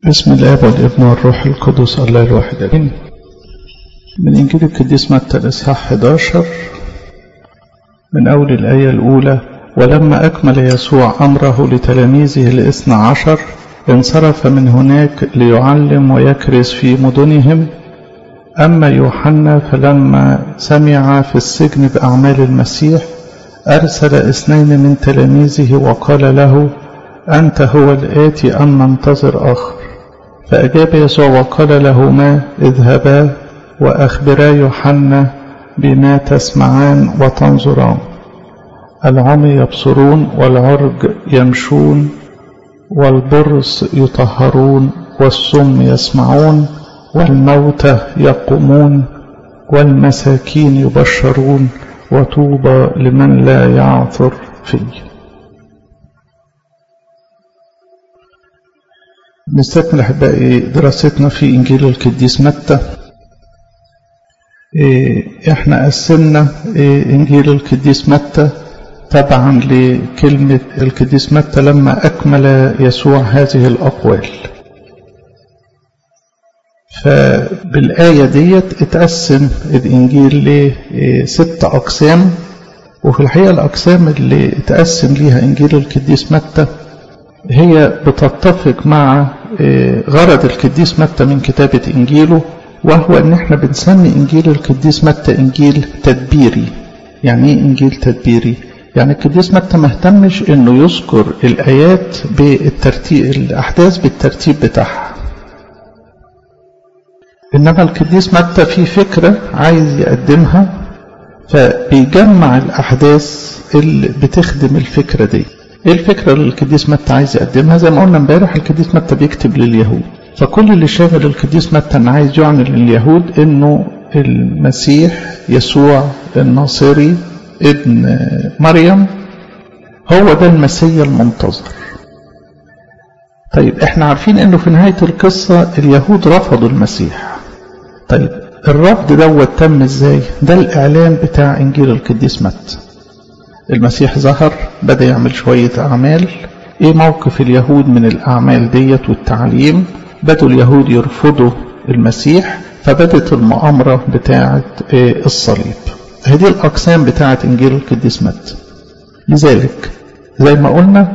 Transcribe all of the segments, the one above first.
بسم الاب والابن والروح القدس الله الواحد امين من انجيل القديس متى الاصحاح 11 من اول الايه الاولى ولما اكمل يسوع امره لتلاميذه الاثنى عشر انصرف من هناك ليعلم ويكرز في مدنهم اما يوحنا فلما سمع في السجن باعمال المسيح ارسل اثنين من تلاميذه وقال له انت هو الاتي ام ننتظر اخر فأجاب يسوع وقال لهما اذهبا وأخبرا يوحنا بما تسمعان وتنظران العمي يبصرون والعرج يمشون والبرص يطهرون والسم يسمعون والموتى يقومون والمساكين يبشرون وطوبى لمن لا يعثر فيه نستكمل أحبائي دراستنا في إنجيل القديس متى إحنا قسمنا إنجيل القديس متى تبعا لكلمة القديس متى لما أكمل يسوع هذه الأقوال فبالآية ديت اتقسم الإنجيل لست أقسام وفي الحقيقة الأقسام اللي اتقسم ليها إنجيل القديس متى هي بتتفق مع غرض القديس متى من كتابة إنجيله وهو أن احنا بنسمي إنجيل القديس متى إنجيل تدبيري يعني إيه إنجيل تدبيري؟ يعني القديس متى ما اهتمش إنه يذكر الآيات بالترتيب الأحداث بالترتيب بتاعها إنما القديس متى في فكرة عايز يقدمها فبيجمع الأحداث اللي بتخدم الفكرة دي ايه الفكرة اللي القديس متى عايز يقدمها زي ما قلنا امبارح القديس متى بيكتب لليهود فكل اللي شاغل القديس متى انه عايز يعلن لليهود انه المسيح يسوع الناصري ابن مريم هو ده المسيا المنتظر طيب احنا عارفين انه في نهاية القصة اليهود رفضوا المسيح طيب الرفض دوت تم ازاي ده الاعلان بتاع انجيل القديس متى المسيح ظهر بدأ يعمل شوية أعمال إيه موقف اليهود من الأعمال ديت والتعليم بدأوا اليهود يرفضوا المسيح فبدت المؤامرة بتاعة الصليب هذه الأقسام بتاعة إنجيل القديس متى لذلك زي ما قلنا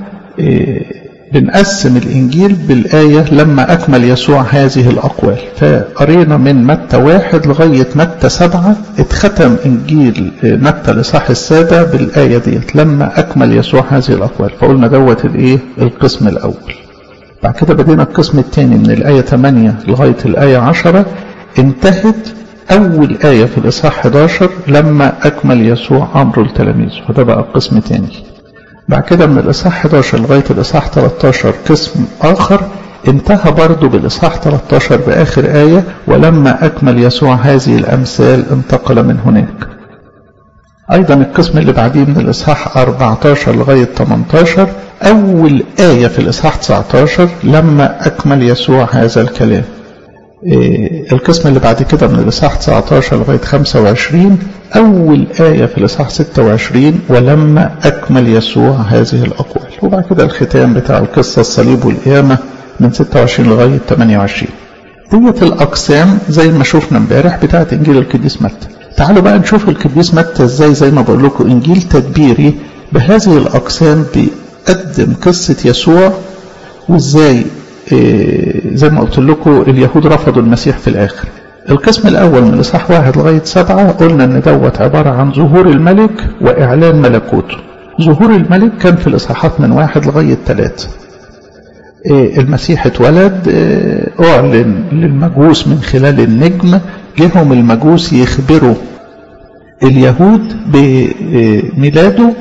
بنقسم الإنجيل بالآية لما أكمل يسوع هذه الأقوال فقرينا من متى واحد لغاية متى سبعة اتختم إنجيل متى الإصحاح السابع بالآية ديت لما أكمل يسوع هذه الأقوال فقلنا دوت الإيه القسم الأول بعد كده بدينا القسم الثاني من الآية 8 لغاية الآية 10 انتهت أول آية في الإصحاح 11 لما أكمل يسوع أمره لتلاميذه فده بقى قسم تاني بعد كده من الإصحاح 11 لغاية الإصحاح 13 قسم آخر انتهى برضه بالإصحاح 13 بآخر آية ولما أكمل يسوع هذه الأمثال انتقل من هناك أيضا القسم اللي بعديه من الإصحاح 14 لغاية 18 أول آية في الإصحاح 19 لما أكمل يسوع هذا الكلام القسم اللي بعد كده من الإصحاح 19 لغاية 25 أول آية في الإصحاح 26 ولما أكمل يسوع هذه الأقوال وبعد كده الختام بتاع القصة الصليب والقيامة من 26 لغاية 28 ديت الأقسام زي ما شفنا امبارح بتاعت إنجيل القديس متى تعالوا بقى نشوف القديس متى ازاي زي ما بقول لكم إنجيل تدبيري بهذه الأقسام بيقدم قصة يسوع وازاي زي ما قلت لكم اليهود رفضوا المسيح في الآخر القسم الأول من الإصحاح واحد لغاية سبعة قلنا إن دوت عبارة عن ظهور الملك وإعلان ملكوته ظهور الملك كان في الإصحاحات من واحد لغاية ثلاثة المسيح اتولد أعلن للمجوس من خلال النجم جهم المجوس يخبروا اليهود بميلاده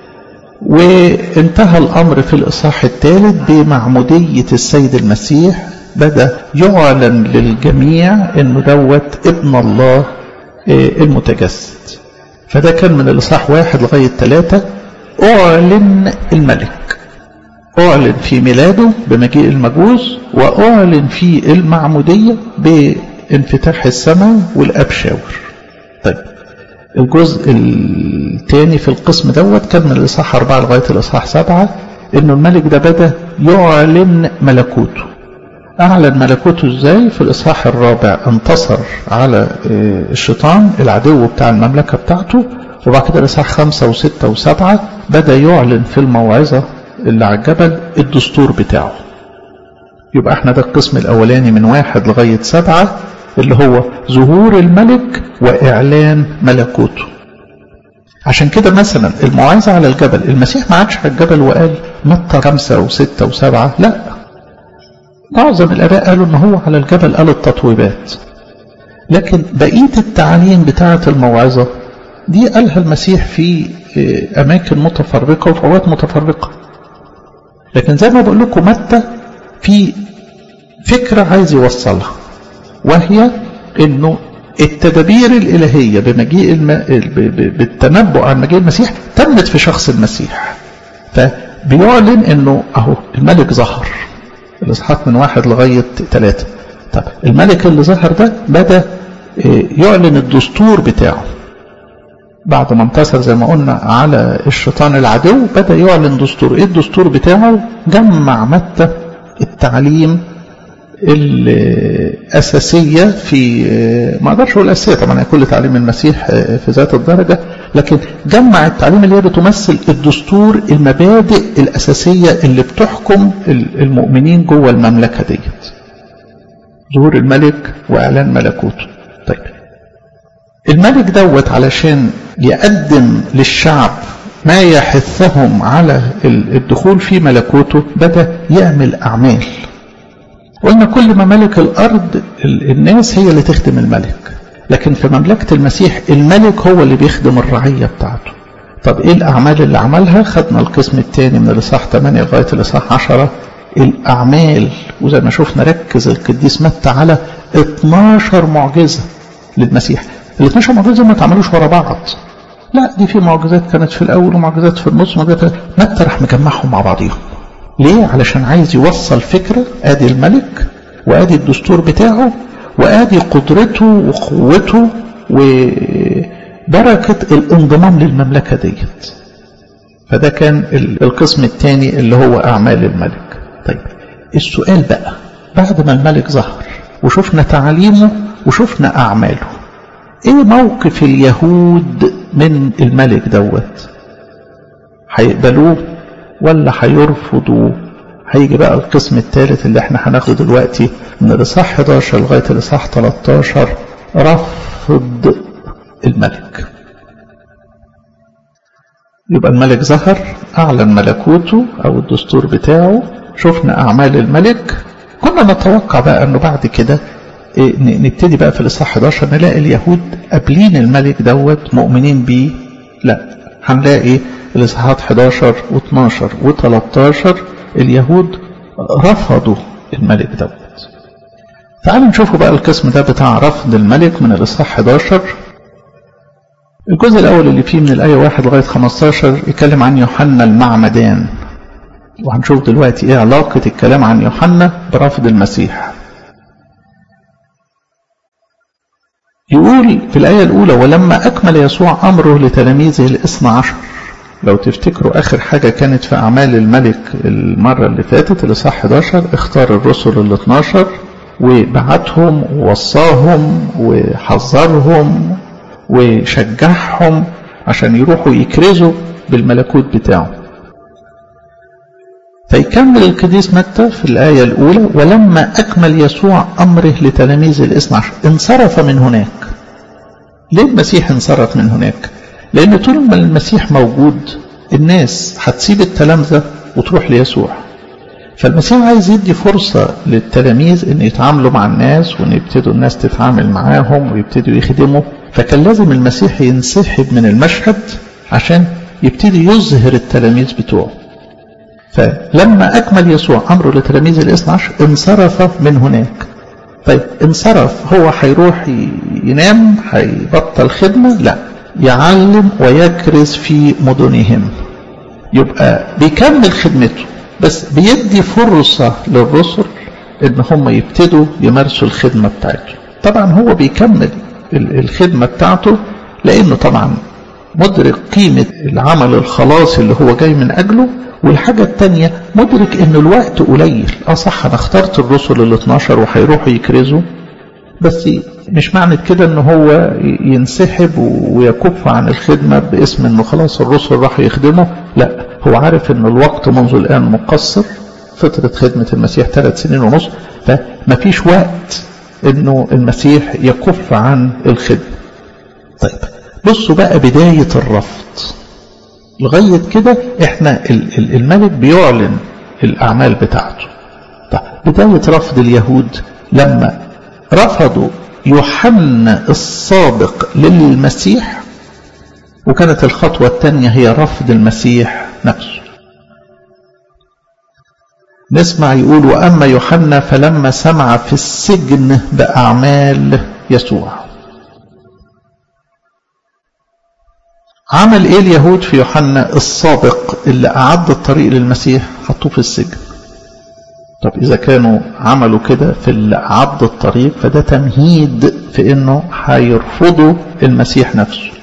وانتهى الأمر في الإصحاح الثالث بمعمودية السيد المسيح بدأ يعلن للجميع انه دوت ابن الله المتجسد فده كان من الإصحاح واحد لغاية ثلاثة أعلن الملك أعلن في ميلاده بمجيء المجوس وأعلن في المعمودية بانفتاح السماء والأبشاور طيب الجزء الثاني في القسم دوت كان من الإصحاح أربعة لغاية الإصحاح سبعة إنه الملك ده بدأ يعلن ملكوته أعلن ملكوته إزاي في الإصحاح الرابع انتصر على الشيطان العدو بتاع المملكة بتاعته وبعد كده الإصحاح خمسة وستة وسبعة بدأ يعلن في الموعظة اللي على الجبل الدستور بتاعه يبقى احنا ده القسم الأولاني من واحد لغاية سبعة اللي هو ظهور الملك وإعلان ملكوته عشان كده مثلا الموعظة على الجبل المسيح ما عادش على الجبل وقال متى خمسة وستة وسبعة لا معظم الآباء قالوا إن هو على الجبل قال التطويبات لكن بقية التعاليم بتاعة الموعظة دي قالها المسيح في أماكن متفرقة وفي أوقات متفرقة لكن زي ما بقول لكم متى في فكرة عايز يوصلها وهي إنه التدابير الإلهية بمجيء الم... بالتنبؤ عن مجيء المسيح تمت في شخص المسيح فبيعلن إنه أهو الملك ظهر الإصحاح من واحد لغاية ثلاثة طب الملك اللي ظهر ده بدأ يعلن الدستور بتاعه بعد ما انتصر زي ما قلنا على الشيطان العدو بدأ يعلن دستور ايه الدستور بتاعه جمع متى التعليم الأساسية في ما أقدرش أقول أساسية طبعا كل تعليم المسيح في ذات الدرجة لكن جمع التعليم اللي هي بتمثل الدستور المبادئ الأساسية اللي بتحكم المؤمنين جوه المملكة ديت ظهور الملك وإعلان ملكوته طيب الملك دوت علشان يقدم للشعب ما يحثهم على الدخول في ملكوته بدأ يعمل أعمال قلنا كل ممالك الأرض الناس هي اللي تخدم الملك لكن في مملكة المسيح الملك هو اللي بيخدم الرعية بتاعته طب ايه الأعمال اللي عملها خدنا القسم الثاني من الإصحاح 8 لغاية الإصحاح 10 الأعمال وزي ما شفنا ركز القديس متى على 12 معجزة للمسيح ال 12 معجزة ما اتعملوش ورا بعض لا دي في معجزات كانت في الأول ومعجزات في النص ومعجزات متى راح مجمعهم مع بعضيهم ليه؟ علشان عايز يوصل فكرة ادي الملك وادي الدستور بتاعه وادي قدرته وقوته وبركة الانضمام للمملكة ديت فده كان القسم الثاني اللي هو أعمال الملك طيب السؤال بقى بعد ما الملك ظهر وشفنا تعاليمه وشفنا أعماله ايه موقف اليهود من الملك دوت هيقبلوه ولا هيرفضوا هيجي بقى القسم الثالث اللي احنا هناخده دلوقتي من الاصحاح 11 لغايه الاصحاح 13 رفض الملك يبقى الملك ظهر اعلن ملكوته او الدستور بتاعه شفنا اعمال الملك كنا نتوقع بقى انه بعد كده إيه نبتدي بقى في الاصحاح 11 نلاقي اليهود قابلين الملك دوت مؤمنين بيه لا هنلاقي الاصحاحات 11 و12 و13 اليهود رفضوا الملك دوت تعالوا نشوفوا بقى القسم ده بتاع رفض الملك من الاصحاح 11 الجزء الاول اللي فيه من الايه 1 لغايه 15 يتكلم عن يوحنا المعمدان وهنشوف دلوقتي ايه علاقه الكلام عن يوحنا برفض المسيح يقول في الآية الأولى ولما أكمل يسوع أمره لتلاميذه الاثنى عشر لو تفتكروا آخر حاجة كانت في أعمال الملك المرة اللي فاتت الإصحاح 11 اختار الرسل ال 12 وبعتهم ووصاهم وحذرهم وشجعهم عشان يروحوا يكرزوا بالملكوت بتاعه فيكمل القديس متى في الآية الأولى ولما أكمل يسوع أمره لتلاميذ الاثنى عشر انصرف من هناك ليه المسيح انصرف من هناك لأن طول ما المسيح موجود الناس هتسيب التلامذة وتروح ليسوع فالمسيح عايز يدي فرصة للتلاميذ ان يتعاملوا مع الناس وان يبتدوا الناس تتعامل معاهم ويبتدوا يخدموا فكان لازم المسيح ينسحب من المشهد عشان يبتدي يظهر التلاميذ بتوعه فلما أكمل يسوع أمره لتلاميذ الاثنى عشر انصرف من هناك طيب انصرف هو هيروح ينام هيبطل خدمة لا يعلم ويكرز في مدنهم يبقى بيكمل خدمته بس بيدي فرصة للرسل ان هم يبتدوا يمارسوا الخدمة بتاعته طبعا هو بيكمل الخدمة بتاعته لانه طبعا مدرك قيمة العمل الخلاصي اللي هو جاي من أجله والحاجة التانية مدرك ان الوقت قليل اه صح انا اخترت الرسل ال 12 وهيروحوا يكرزوا بس مش معنى كده ان هو ينسحب ويكف عن الخدمة باسم انه خلاص الرسل راحوا يخدموا لا هو عارف ان الوقت منذ الان مقصر فترة خدمة المسيح ثلاث سنين ونص فمفيش وقت انه المسيح يكف عن الخدمة طيب بصوا بقى بداية الرفض لغاية كده احنا الملك بيعلن الأعمال بتاعته طيب بداية رفض اليهود لما رفضوا يوحنا السابق للمسيح وكانت الخطوة الثانية هي رفض المسيح نفسه نسمع يقول وأما يوحنا فلما سمع في السجن بأعمال يسوع عمل ايه اليهود في يوحنا السابق اللي أعد الطريق للمسيح حطوه في السجن طب إذا كانوا عملوا كده في اللي أعد الطريق فده تمهيد في إنه هيرفضوا المسيح نفسه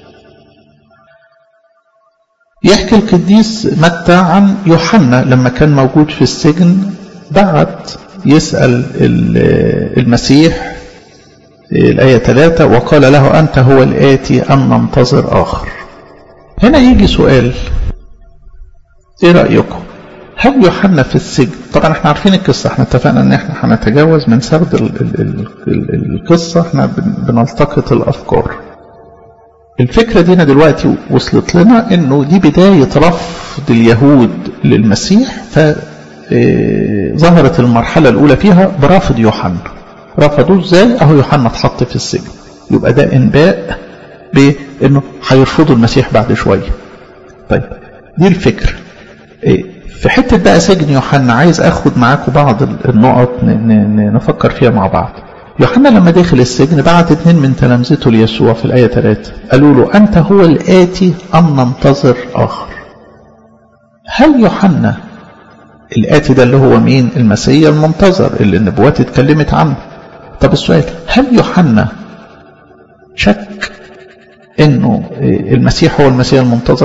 يحكي القديس متى عن يوحنا لما كان موجود في السجن بعت يسأل المسيح الآية 3 وقال له أنت هو الآتي أم ننتظر آخر هنا يجي سؤال ايه رأيكم هل يوحنا في السجن طبعا احنا عارفين القصة احنا اتفقنا ان احنا هنتجاوز من سرد ال ال ال القصة احنا بنلتقط الافكار الفكرة دي دلوقتي وصلت لنا انه دي بداية رفض اليهود للمسيح فظهرت المرحلة الاولى فيها برفض يوحنا رفضوه ازاي اهو يوحنا اتحط في السجن يبقى ده انباء بانه هيرفضوا المسيح بعد شوية طيب دي الفكرة في حتة بقى سجن يوحنا عايز اخد معاكم بعض النقط نفكر فيها مع بعض يوحنا لما دخل السجن بعت اتنين من تلامذته ليسوع في الآية 3 قالوا له أنت هو الآتي أم ننتظر آخر هل يوحنا الآتي ده اللي هو مين المسيح المنتظر اللي النبوات اتكلمت عنه طب السؤال هل يوحنا شك انه المسيح هو المسيح المنتظر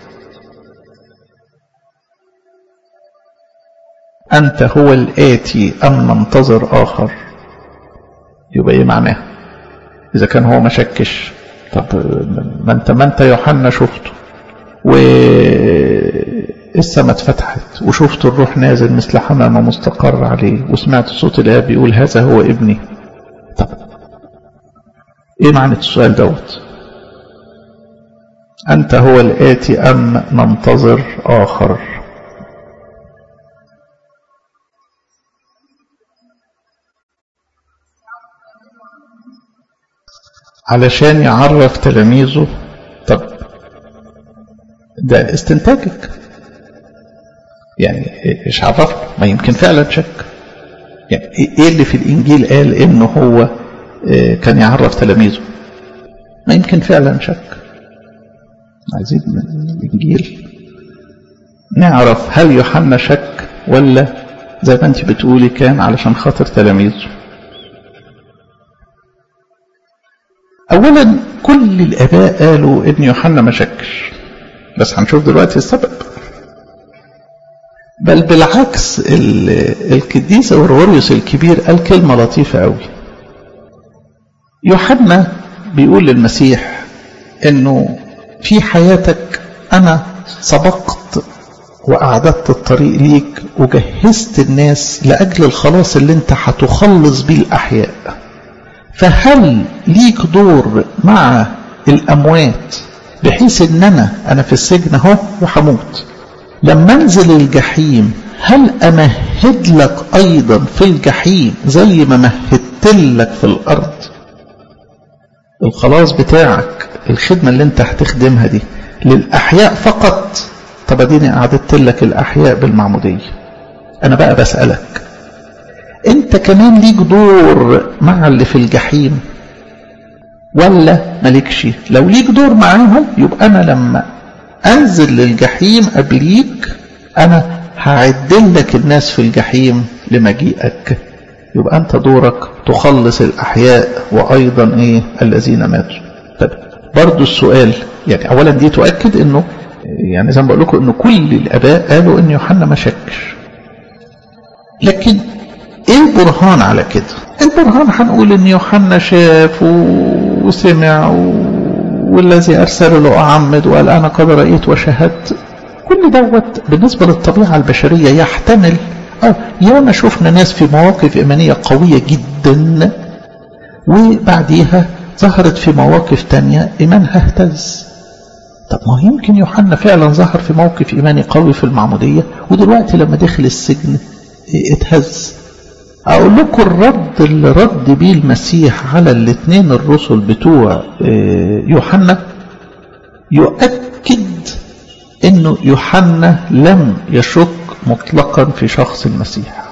أنت هو الآتي أم ننتظر آخر يبقى إيه معناه إذا كان هو ما شكش طب ما أنت ما أنت يوحنا شفته والسماء اتفتحت وشفت الروح نازل مثل حمامة مستقر عليه وسمعت صوت الآب بيقول هذا هو ابني طب إيه معنى السؤال دوت أنت هو الآتي أم ننتظر آخر علشان يعرف تلاميذه طب ده استنتاجك يعني ايش عرفه ما يمكن فعلا شك يعني ايه اللي في الانجيل قال انه هو كان يعرف تلاميذه ما يمكن فعلا شك عايزين من الانجيل نعرف هل يوحنا شك ولا زي ما انت بتقولي كان علشان خاطر تلاميذه اولا كل الاباء قالوا ان يوحنا ما شكش بس هنشوف دلوقتي السبب بل بالعكس القديس اوروريوس الكبير قال كلمة لطيفة قوي يوحنا بيقول للمسيح انه في حياتك انا سبقت واعددت الطريق ليك وجهزت الناس لاجل الخلاص اللي انت هتخلص بيه الاحياء فهل ليك دور مع الأموات بحيث ان انا انا في السجن اهو وهموت لما انزل الجحيم هل امهد لك ايضا في الجحيم زي ما مهدت لك في الارض الخلاص بتاعك الخدمة اللي انت هتخدمها دي للاحياء فقط طب اديني اعددت لك الاحياء بالمعمودية انا بقى بسألك انت كمان ليك دور مع اللي في الجحيم ولا مالكش لو ليك دور معاهم يبقى انا لما انزل للجحيم قبليك انا هعدل لك الناس في الجحيم لمجيئك يبقى انت دورك تخلص الاحياء وايضا ايه الذين ماتوا طب برضو السؤال يعني اولا دي تؤكد انه يعني زي ما بقول لكم انه كل الاباء قالوا ان يوحنا ما شكش لكن ايه البرهان على كده البرهان هنقول ان يوحنا شاف وسمع والذي ارسل له اعمد وقال انا قد رايت وشهدت كل دوت بالنسبه للطبيعه البشريه يحتمل اه ياما شفنا ناس في مواقف ايمانيه قويه جدا وبعديها ظهرت في مواقف تانية ايمانها اهتز طب ما يمكن يوحنا فعلا ظهر في موقف ايماني قوي في المعموديه ودلوقتي لما دخل السجن اتهز اقول لكم الرد اللي رد بيه المسيح على الاثنين الرسل بتوع يوحنا يؤكد انه يوحنا لم يشك مطلقا في شخص المسيح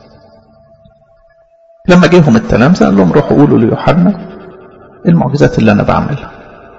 لما جيهم التلامذة قال لهم روحوا قولوا ليوحنا المعجزات اللي انا بعملها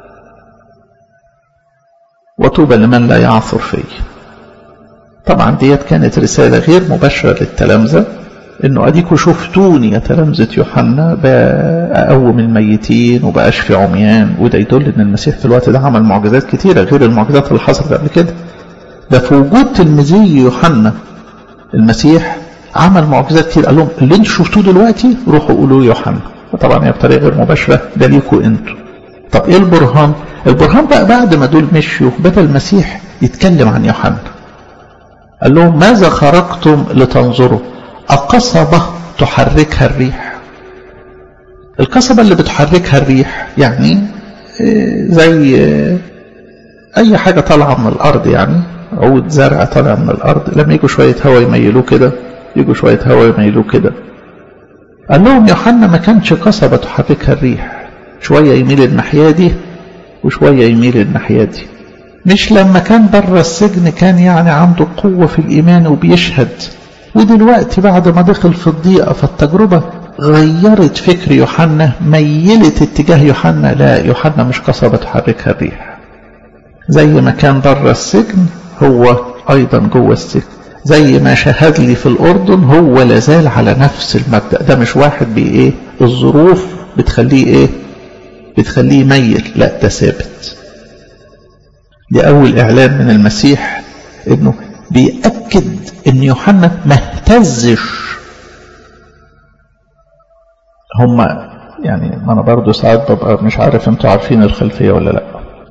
وطوبى لمن لا يعثر في طبعا ديت كانت رسالة غير مباشرة للتلامذة انه اديكوا شفتوني يا تلامذة يوحنا بقوم الميتين وبأشفي عميان وده يدل ان المسيح في الوقت ده عمل معجزات كتيرة غير المعجزات اللي حصلت قبل كده ده في وجود تلميذي يوحنا المسيح عمل معجزات كتير قال لهم اللي انتوا شفتوه دلوقتي روحوا قولوا يوحنا طبعا هي بطريقه غير مباشره ده ليكوا انتوا طب ايه البرهان البرهان بقى بعد ما دول مشيوا بدا المسيح يتكلم عن يوحنا قال لهم ماذا خرجتم لتنظروا القصبة تحركها الريح القصبة اللي بتحركها الريح يعني زي أي حاجة طالعة من الأرض يعني عود زرع طالع من الأرض لما يجوا شوية هواء يميلوه كده يجوا شوية هواء يميلوه كده قال لهم يوحنا ما كانش قصبة تحركها الريح شوية يميل الناحية دي وشوية يميل الناحية دي مش لما كان بره السجن كان يعني عنده قوة في الإيمان وبيشهد ودلوقتي بعد ما دخل في الضيقة فالتجربة غيرت فكر يوحنا ميلت اتجاه يوحنا لا يوحنا مش قصبة تحركها الريح زي ما كان بره السجن هو أيضا جوه السجن زي ما شهد لي في الأردن هو لازال على نفس المبدأ ده مش واحد بإيه الظروف بتخليه إيه بتخليه ميل لا ده ثابت دي أول إعلان من المسيح إنه بيأكد إن يوحنا ما اهتزش هما يعني ما أنا برضه ساعات ببقى مش عارف أنتوا عارفين الخلفية ولا لأ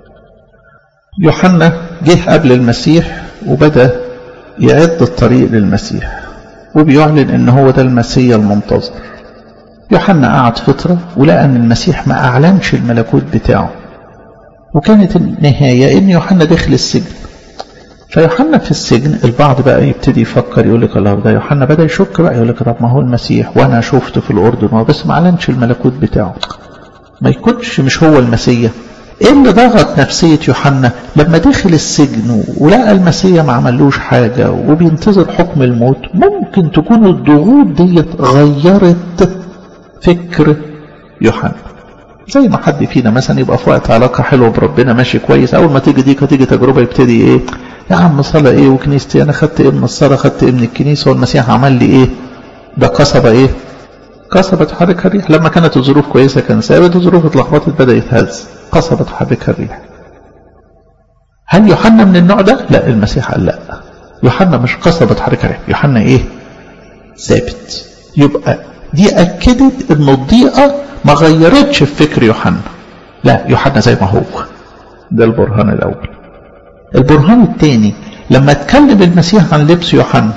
يوحنا جه قبل المسيح وبدأ يعد الطريق للمسيح وبيعلن ان هو ده المسيا المنتظر يوحنا قعد فترة ولقى ان المسيح ما اعلنش الملكوت بتاعه وكانت النهاية ان يوحنا دخل السجن فيوحنا في السجن البعض بقى يبتدي يفكر يقول لك الله ده يوحنا بدا يشك بقى يقول لك طب ما هو المسيح وانا شفته في الاردن بس ما اعلنش الملكوت بتاعه ما يكونش مش هو المسيح ايه اللي ضغط نفسية يوحنا لما دخل السجن ولقى المسيح ما عملوش حاجة وبينتظر حكم الموت ممكن تكون الضغوط ديت غيرت فكر يوحنا زي ما حد فينا مثلا يبقى في وقت علاقة حلوة بربنا ماشي كويس أول ما تيجي دي تيجي تجربة يبتدي إيه يا عم صلاة إيه وكنيستي أنا خدت إيه من الصلاة خدت إيه من الكنيسة والمسيح عمل لي إيه ده قصبة إيه قصبة تحركها الريح لما كانت الظروف كويسة كان ثابت الظروف اتلخبطت بدأ يتهز قصبة تحركها الريح هل يوحنا من النوع ده لا المسيح قال لا يوحنا مش قصبة تحركها الريح يوحنا ايه ثابت يبقى دي اكدت ان الضيقة ما غيرتش في فكر يوحنا لا يوحنا زي ما هو ده البرهان الاول البرهان الثاني لما اتكلم المسيح عن لبس يوحنا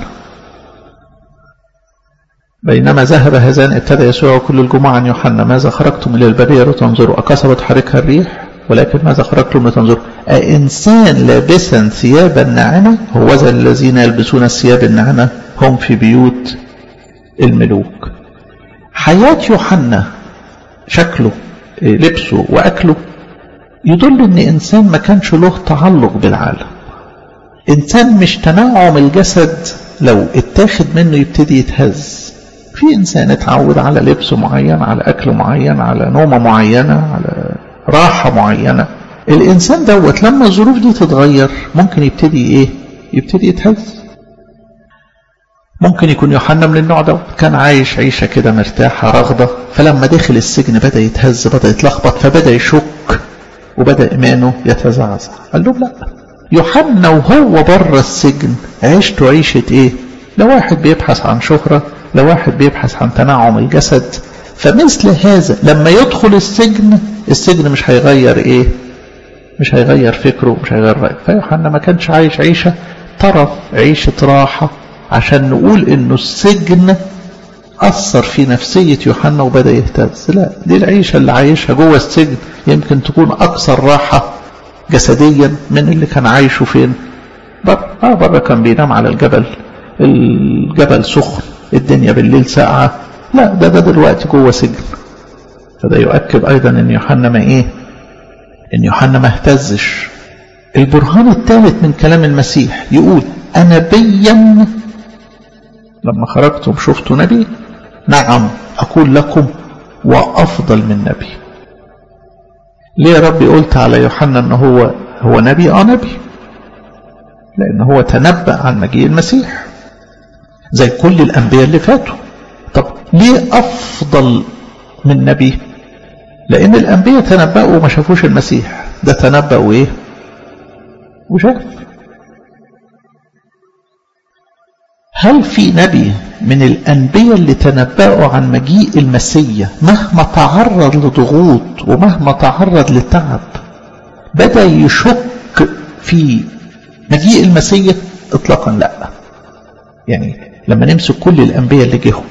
بينما ذهب هذان ابتدى يسوع كل الجمعة عن يوحنا ماذا خرجتم إلى البرية لتنظروا أقصبة تحركها الريح ولكن ماذا خرجتم لتنظروا أإنسان لابسا ثيابا ناعمة هو ذا الذين يلبسون الثياب الناعمة هم في بيوت الملوك حياة يوحنا شكله لبسه وأكله يدل ان انسان ما كانش له تعلق بالعالم انسان مش تنعم الجسد لو اتاخد منه يبتدي يتهز في انسان اتعود على لبس معين على اكل معين على نومه معينه على راحه معينه الانسان دوت لما الظروف دي تتغير ممكن يبتدي ايه يبتدي يتهز ممكن يكون يوحنا من النوع ده كان عايش عيشه كده مرتاحه رغده فلما دخل السجن بدا يتهز بدا يتلخبط فبدا يشك وبدأ إيمانه يتزعزع قال لهم لا يوحنا وهو بره السجن عيشته عيشة إيه لو واحد بيبحث عن شهرة لو واحد بيبحث عن تنعم الجسد فمثل هذا لما يدخل السجن السجن مش هيغير إيه مش هيغير فكره مش هيغير رأيه فيوحنا ما كانش عايش عيشة طرف عيشة راحة عشان نقول انه السجن أثر في نفسية يوحنا وبدأ يهتز لا دي العيشة اللي عايشها جوه السجن يمكن تكون أكثر راحة جسديا من اللي كان عايشه فين بره آه بره كان بينام على الجبل الجبل سخن الدنيا بالليل ساقعة لا ده ده دلوقتي جوه سجن فده يؤكد أيضا أن يوحنا ما إيه أن يوحنا ما اهتزش البرهان الثالث من كلام المسيح يقول أنا بيا لما خرجتم شفتوا نبي نعم أقول لكم وأفضل من نبي ليه يا ربي قلت على يوحنا أنه هو هو نبي آه نبي لأن هو تنبأ عن مجيء المسيح زي كل الأنبياء اللي فاتوا طب ليه أفضل من نبي لأن الأنبياء تنبأوا وما شافوش المسيح ده تنبأ وإيه وشاف هل في نبي من الأنبياء اللي تنبأوا عن مجيء المسيح مهما تعرض لضغوط ومهما تعرض لتعب بدأ يشك في مجيء المسيح اطلاقا لا يعني لما نمسك كل الأنبياء اللي جيهم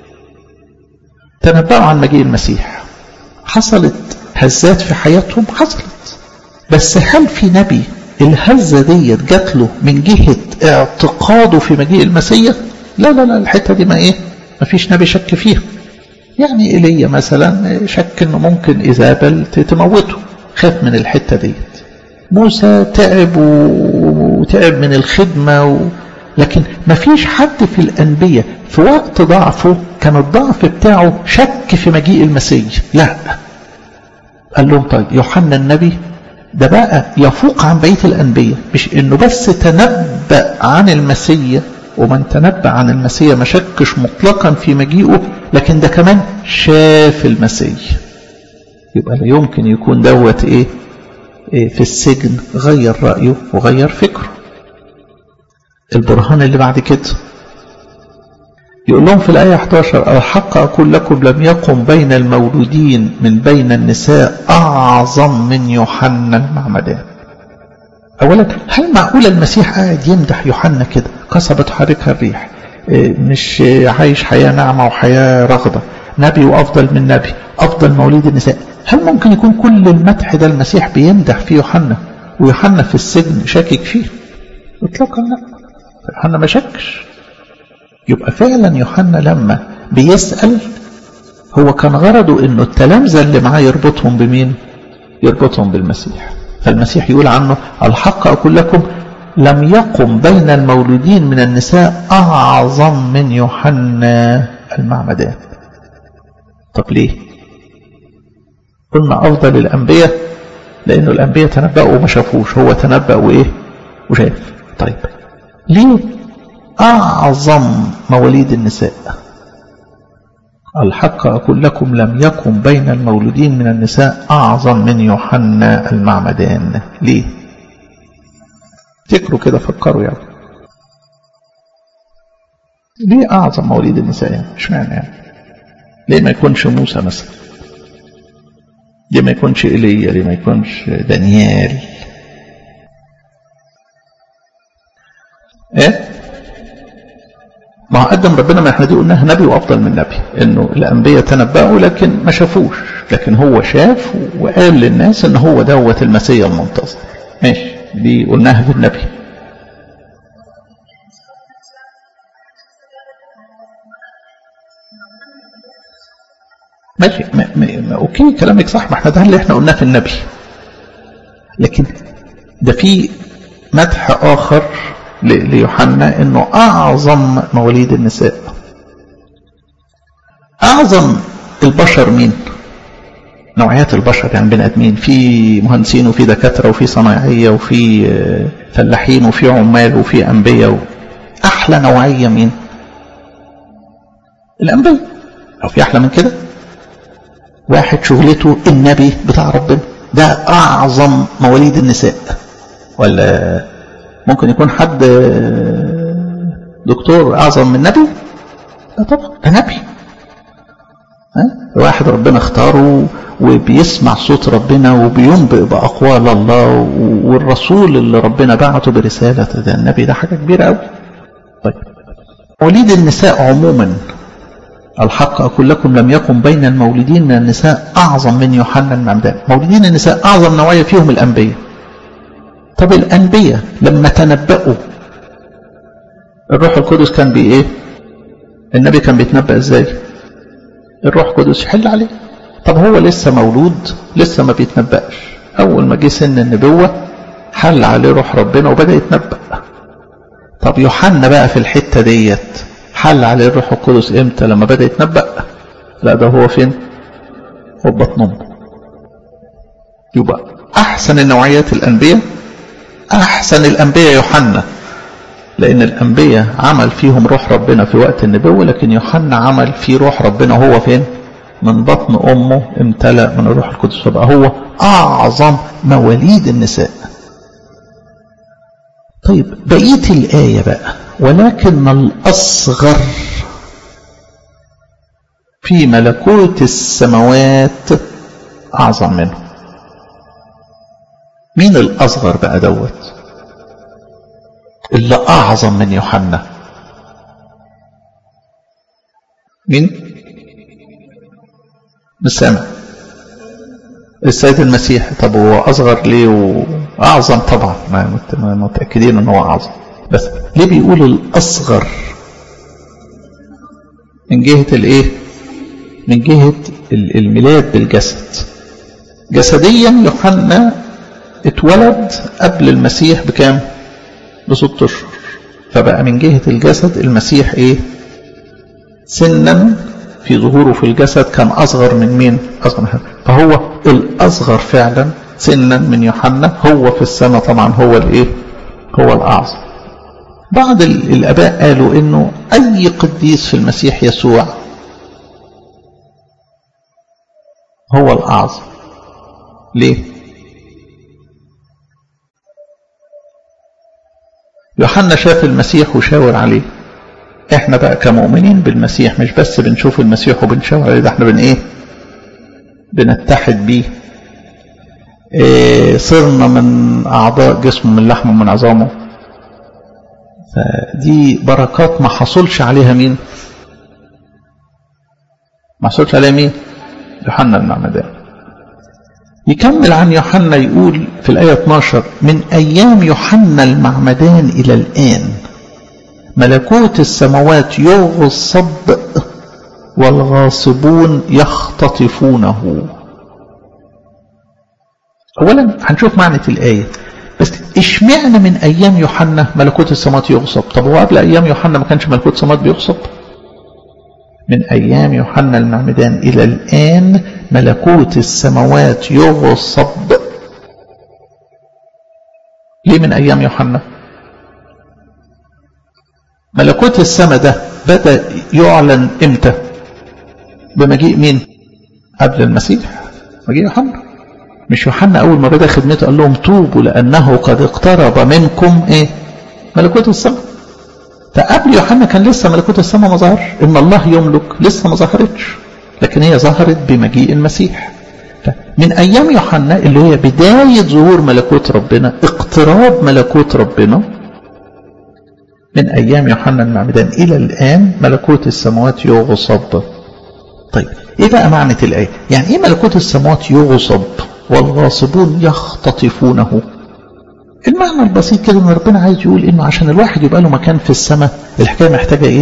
تنبأوا عن مجيء المسيح حصلت هزات في حياتهم حصلت بس هل في نبي الهزة ديت جات له من جهة اعتقاده في مجيء المسيح لا لا لا الحتة دي ما ايه ما فيش نبي شك فيها يعني إيليا مثلا شك انه ممكن إيزابل تموته خاف من الحتة ديت موسى تعب وتعب من الخدمة و... لكن ما فيش حد في الأنبياء في وقت ضعفه كان الضعف بتاعه شك في مجيء المسيح لا قال لهم طيب يوحنا النبي ده بقى يفوق عن بقية الأنبياء مش إنه بس تنبأ عن المسيح ومن تنبأ عن المسيح ما شكش مطلقا في مجيئه لكن ده كمان شاف المسيح يبقى لا يمكن يكون دوت إيه, إيه في السجن غير رأيه وغير فكره البرهان اللي بعد كده يقول لهم في الآية 11 الحق أقول لكم لم يقم بين المولودين من بين النساء أعظم من يوحنا المعمدان أولا هل معقول المسيح قاعد يمدح يوحنا كده قصبة تحركها الريح مش عايش حياة ناعمة وحياة رغدة نبي وأفضل من نبي أفضل موليد النساء هل ممكن يكون كل المدح ده المسيح بيمدح فيه يوحنا ويوحنا في السجن شاكك فيه اطلاقا لا يوحنا ما شكش يبقى فعلا يوحنا لما بيسأل هو كان غرضه انه التلامذة اللي معاه يربطهم بمين يربطهم بالمسيح فالمسيح يقول عنه الحق أقول لكم لم يقم بين المولودين من النساء أعظم من يوحنا المعمدان طب ليه قلنا أفضل الأنبياء لأنه الأنبياء تنبأوا وما شافوش هو تنبأ وإيه وشاف طيب ليه أعظم مواليد النساء الحق أقول لكم لم يكن بين المولودين من النساء أعظم من يوحنا المعمدان ليه تكروا كده فكروا يعني ليه أعظم مواليد النساء يعني مش معنى يعني ليه ما يكونش موسى مثلا ليه ما يكونش إيليا ليه ما يكونش دانيال ايه ما قدم ربنا ما احنا دي قلناها نبي وافضل من نبي انه الانبياء تنبأوا لكن ما شافوش لكن هو شاف وقال للناس ان هو دوت المسيح المنتظر ماشي دي قلناها في النبي ماشي ما ما اوكي كلامك صح ما احنا ده اللي احنا قلناه في النبي لكن ده في مدح اخر ليوحنا انه اعظم مواليد النساء اعظم البشر مين نوعيات البشر يعني بني ادمين في مهندسين وفي دكاتره وفي صنايعيه وفي فلاحين وفي عمال وفي انبياء احلى نوعيه مين الانبياء او في احلى من كده واحد شغلته النبي بتاع ربنا ده أعظم مواليد النساء ولا ممكن يكون حد دكتور أعظم من نبي لا طبعا ده نبي واحد ربنا اختاره وبيسمع صوت ربنا وبينبئ بأقوال الله والرسول اللي ربنا بعته برسالة ده النبي ده حاجة كبيرة قوي طيب مواليد النساء عموما الحق أقول لكم لم يكن بين المولودين من النساء أعظم من يوحنا المعمدان مولودين النساء أعظم نوعية فيهم الأنبياء طب الأنبياء لما تنبأوا الروح القدس كان بي إيه النبي كان بيتنبأ إزاي الروح القدس يحل عليه طب هو لسه مولود لسه ما بيتنبأش أول ما جه سن النبوة حل عليه روح ربنا وبدأ يتنبأ طب يوحنا بقى في الحتة ديت حل عليه الروح القدس امتى لما بدأ يتنبأ لا ده هو فين هو بطن امه يبقى احسن النوعيات الانبياء احسن الانبياء يوحنا لان الانبياء عمل فيهم روح ربنا في وقت النبوة لكن يوحنا عمل في روح ربنا هو فين من بطن امه امتلأ من الروح القدس فبقى هو اعظم مواليد النساء طيب بقية الآية بقى ولكن الأصغر في ملكوت السماوات أعظم منه مين الأصغر بقى دوت اللي أعظم من يوحنا مين مش سامع السيد المسيح طب هو أصغر ليه وأعظم طبعا ما متأكدين أنه هو أعظم بس ليه بيقول الأصغر من جهة الإيه من جهة الميلاد بالجسد جسديا يوحنا اتولد قبل المسيح بكام بست أشهر فبقى من جهة الجسد المسيح إيه سنا في ظهوره في الجسد كان أصغر من مين أصغر من فهو الأصغر فعلا سنا من يوحنا هو في السماء طبعا هو الإيه هو الأعظم بعض الآباء قالوا إنه أي قديس في المسيح يسوع هو الأعظم ليه يوحنا شاف المسيح وشاور عليه احنا بقى كمؤمنين بالمسيح مش بس بنشوف المسيح وبنشاور عليه ده احنا بن ايه بنتحد بيه إيه صرنا من اعضاء جسمه من لحمه من عظامه فدي بركات ما حصلش عليها مين ما حصلش عليها مين يوحنا المعمدان يكمل عن يوحنا يقول في الآية 12 من أيام يوحنا المعمدان إلى الآن ملكوت السماوات يغصب والغاصبون يختطفونه أولا هنشوف معنى الآية بس اشمعنى من أيام يوحنا ملكوت السماوات يغصب طب هو قبل أيام يوحنا ما كانش ملكوت السماوات بيغصب من أيام يوحنا المعمدان إلى الآن ملكوت السماوات يغصب ليه من أيام يوحنا ملكوت السماء ده بدأ يعلن إمتى بمجيء مين قبل المسيح مجيء يوحنا مش يوحنا أول ما بدأ خدمته قال لهم توبوا لأنه قد اقترب منكم إيه ملكوت السماء فقبل يوحنا كان لسه ملكوت السماء ما ظهرش ان الله يملك لسه ما ظهرتش لكن هي ظهرت بمجيء المسيح من ايام يوحنا اللي هي بدايه ظهور ملكوت ربنا اقتراب ملكوت ربنا من ايام يوحنا المعمدان الى الان ملكوت السماوات يغصب طيب ايه بقى معنى الايه يعني ايه ملكوت السماوات يغصب والغاصبون يختطفونه المعنى البسيط كده ان ربنا عايز يقول انه عشان الواحد يبقى له مكان في السماء الحكايه محتاجه ايه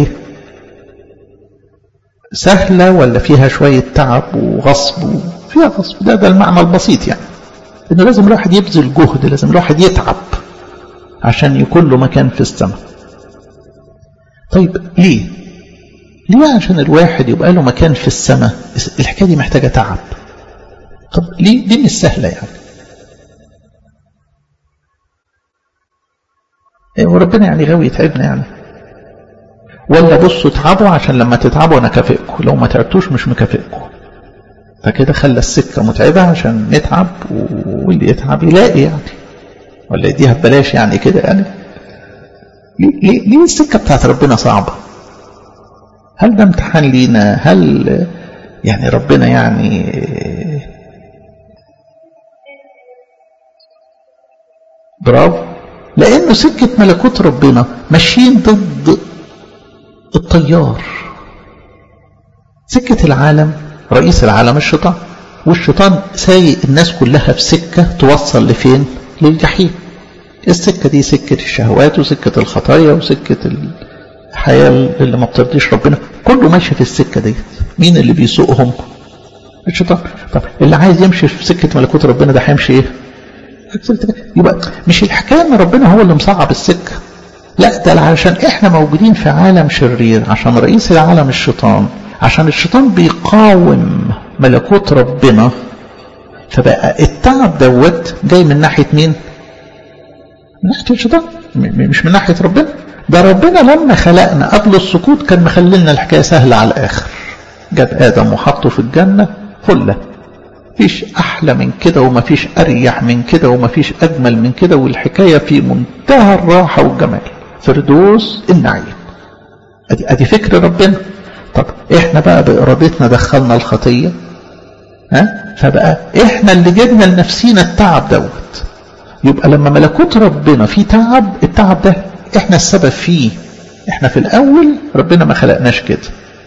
سهله ولا فيها شويه تعب وغصب فيها غصب ده ده المعنى البسيط يعني انه لازم الواحد يبذل جهد لازم الواحد يتعب عشان يكون له مكان في السماء طيب ليه ليه عشان الواحد يبقى له مكان في السماء الحكايه دي محتاجه تعب طب ليه دي مش سهله يعني وربنا يعني غاوي يتعبنا يعني ولا بصوا اتعبوا عشان لما تتعبوا انا كافئكم لو ما تعبتوش مش مكافئكم فكده خلى السكة متعبة عشان نتعب واللي يتعب يلاقي يعني ولا يديها ببلاش يعني كده يعني ليه, ليه, ليه السكة بتاعت ربنا صعبة هل ده امتحان لينا هل يعني ربنا يعني برافو لانه سكة ملكوت ربنا ماشيين ضد الطيار سكة العالم رئيس العالم الشيطان والشيطان سايق الناس كلها في سكة توصل لفين للجحيم السكة دي سكة الشهوات وسكة الخطايا وسكة الحياة اللي ما بترضيش ربنا كله ماشي في السكة دي مين اللي بيسوقهم الشيطان طب اللي عايز يمشي في سكة ملكوت ربنا ده هيمشي ايه يبقى مش الحكاية ان ربنا هو اللي مصعب السكة لا ده عشان احنا موجودين في عالم شرير عشان رئيس العالم الشيطان عشان الشيطان بيقاوم ملكوت ربنا فبقى التعب دوت جاي من ناحية مين من ناحية الشيطان مش من ناحية ربنا ده ربنا لما خلقنا قبل السقوط كان مخلينا الحكاية سهلة على الآخر جاب آدم وحطه في الجنة فلة فيش أحلى من كده ومفيش أريح من كده ومفيش أجمل من كده والحكاية في منتهى الراحة والجمال فردوس النعيم أدي, أدي فكر ربنا طب إحنا بقى بإرادتنا دخلنا الخطية ها فبقى إحنا اللي جبنا لنفسينا التعب دوت يبقى لما ملكوت ربنا فيه تعب التعب ده إحنا السبب فيه إحنا في الأول ربنا ما خلقناش كده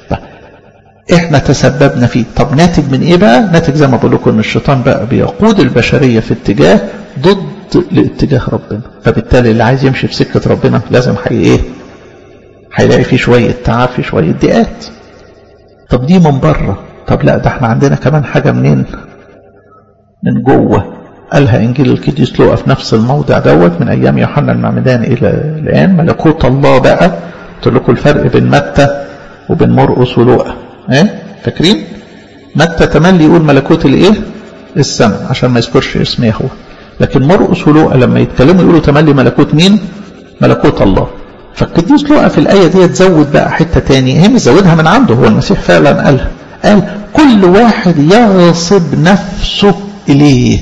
احنا تسببنا فيه طب ناتج من ايه بقى ناتج زي ما بقول لكم ان الشيطان بقى بيقود البشرية في اتجاه ضد لاتجاه ربنا فبالتالي اللي عايز يمشي في سكة ربنا لازم حي ايه هيلاقي فيه شوية تعب فيه شوية ضيقات طب دي من بره طب لا ده احنا عندنا كمان حاجة منين من جوه قالها انجيل القديس لوقا في نفس الموضع دوت من ايام يوحنا المعمدان الى الان ملكوت الله بقى قلت لكم الفرق بين متى وبين مرقس ولوقا ايه فاكرين متى تملي يقول ملكوت الايه السماء عشان ما يذكرش اسم يهوه لكن مرقس ولوقا لما يتكلموا يقولوا تملي ملكوت مين ملكوت الله فالقديس لوقا في الايه دي تزود بقى حته تاني هي مش زودها من عنده هو المسيح فعلا قالها قال كل واحد يغصب نفسه اليه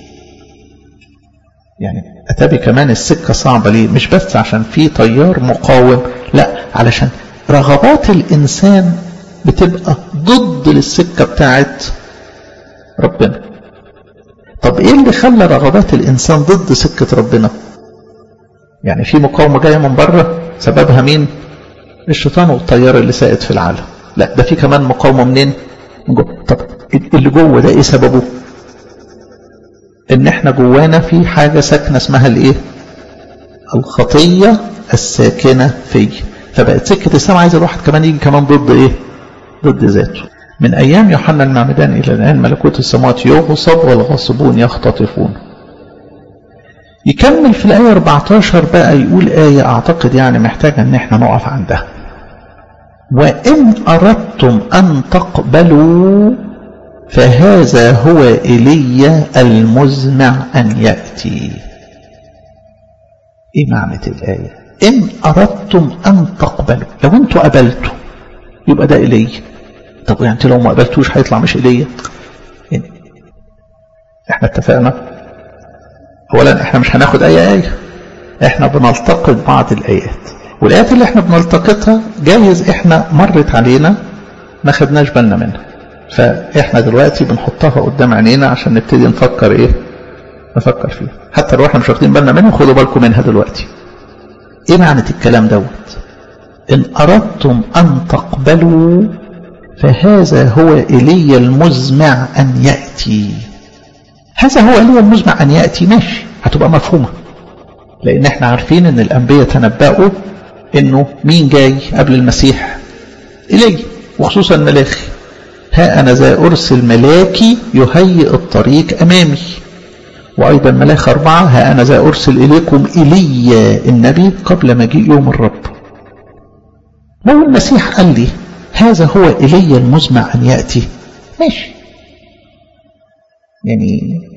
يعني اتابي كمان السكه صعبه ليه مش بس عشان في تيار مقاوم لا علشان رغبات الانسان بتبقى ضد للسكة بتاعت ربنا طب ايه اللي خلى رغبات الانسان ضد سكة ربنا يعني في مقاومة جاية من بره سببها مين الشيطان والطيار اللي سائد في العالم لا ده في كمان مقاومة منين من جوه طب اللي جوه ده ايه سببه ان احنا جوانا في حاجة ساكنة اسمها الايه الخطية الساكنة في فبقت سكة السماء عايز الواحد كمان يجي كمان ضد ايه ضد ذاته من أيام يوحنا المعمدان إلى الآن ملكوت السماوات يغصب والغاصبون يختطفون يكمل في الآية 14 بقى يقول آية أعتقد يعني محتاجة أن احنا نقف عندها وإن أردتم أن تقبلوا فهذا هو إلي المزمع أن يأتي إيه معنى الآية إن أردتم أن تقبلوا لو أنتم قبلتوا يبقى ده إلي طب يعني لو ما قبلتوش هيطلع مش إلي يعني احنا اتفقنا اولا احنا مش هناخد اي آية احنا بنلتقط بعض الآيات والآيات اللي احنا بنلتقطها جايز احنا مرت علينا ما خدناش بالنا منها فاحنا دلوقتي بنحطها قدام عينينا عشان نبتدي نفكر ايه نفكر فيها حتى لو احنا مش واخدين بالنا منها خدوا بالكم منها دلوقتي ايه معنى الكلام دوت إن أردتم أن تقبلوا فهذا هو إلي المزمع أن يأتي هذا هو إلي المزمع أن يأتي ماشي هتبقى مفهومة لأن احنا عارفين أن الأنبياء تنبأوا أنه مين جاي قبل المسيح إلي وخصوصا ملاخي ها أنا ذا أرسل ملاكي يهيئ الطريق أمامي وأيضا ملاخ أربعة ها أنا ذا أرسل إليكم إلي النبي قبل مجيء يوم الرب لو المسيح قال لي هذا هو إلي المزمع أن يأتي ماشي يعني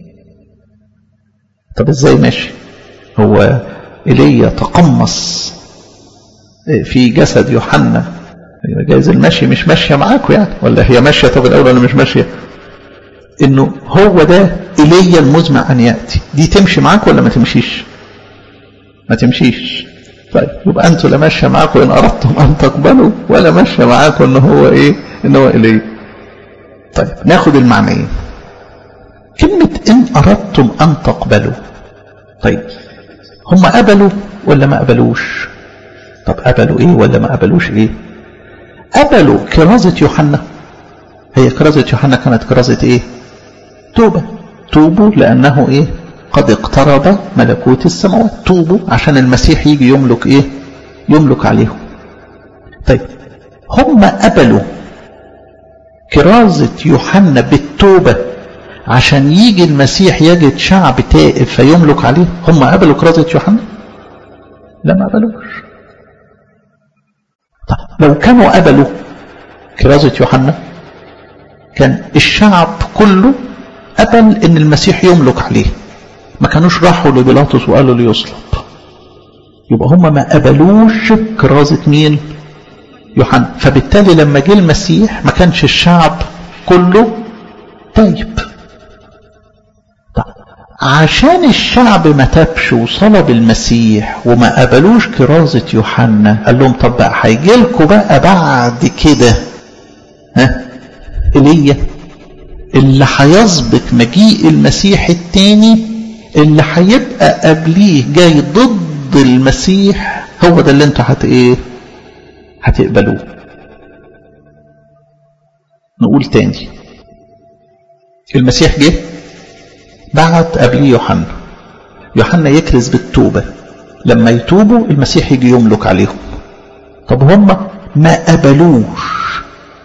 طب ازاي ماشي هو إلي تقمص في جسد يوحنا جايز المشي مش ماشية معاكم يعني ولا هي ماشية طب الأول ولا مش ماشية انه هو ده ايليا المزمع ان ياتي دي تمشي معاك ولا ما تمشيش ما تمشيش طيب يبقى انتوا لا ماشيه معاكم ان اردتم ان تقبلوا ولا ماشيه معاكم ان هو ايه ان هو ايليا طيب ناخد المعنيين كلمة إن أردتم أن تقبلوا طيب هم قبلوا ولا ما قبلوش طب قبلوا إيه ولا ما قبلوش إيه قبلوا كرازة يوحنا هي كرازة يوحنا كانت كرازة إيه توبة توبوا لأنه إيه قد اقترب ملكوت السماوات توبوا عشان المسيح يجي يملك إيه يملك عليهم طيب هم قبلوا كرازة يوحنا بالتوبة عشان يجي المسيح يجد شعب تائب فيملك عليه هم قبلوا كرازة يوحنا لا ما قبلوش طب لو كانوا قبلوا كرازة يوحنا كان الشعب كله قبل ان المسيح يملك عليه ما كانوش راحوا لبيلاطس وقالوا ليصلب يبقى هم ما قبلوش كرازة مين يوحنا فبالتالي لما جه المسيح ما كانش الشعب كله تايب عشان الشعب ما تابش وصلب المسيح وما قبلوش كرازة يوحنا قال لهم طب بقى هيجي لكم بقى بعد كده ها ايليا اللي هيسبق مجيء المسيح التاني اللي هيبقى قبليه جاي ضد المسيح هو ده اللي انتوا هت ايه هتقبلوه نقول تاني المسيح جه بعت قبليه يوحنا يوحنا يكرز بالتوبة لما يتوبوا المسيح يجي يملك عليهم طب هم ما قبلوش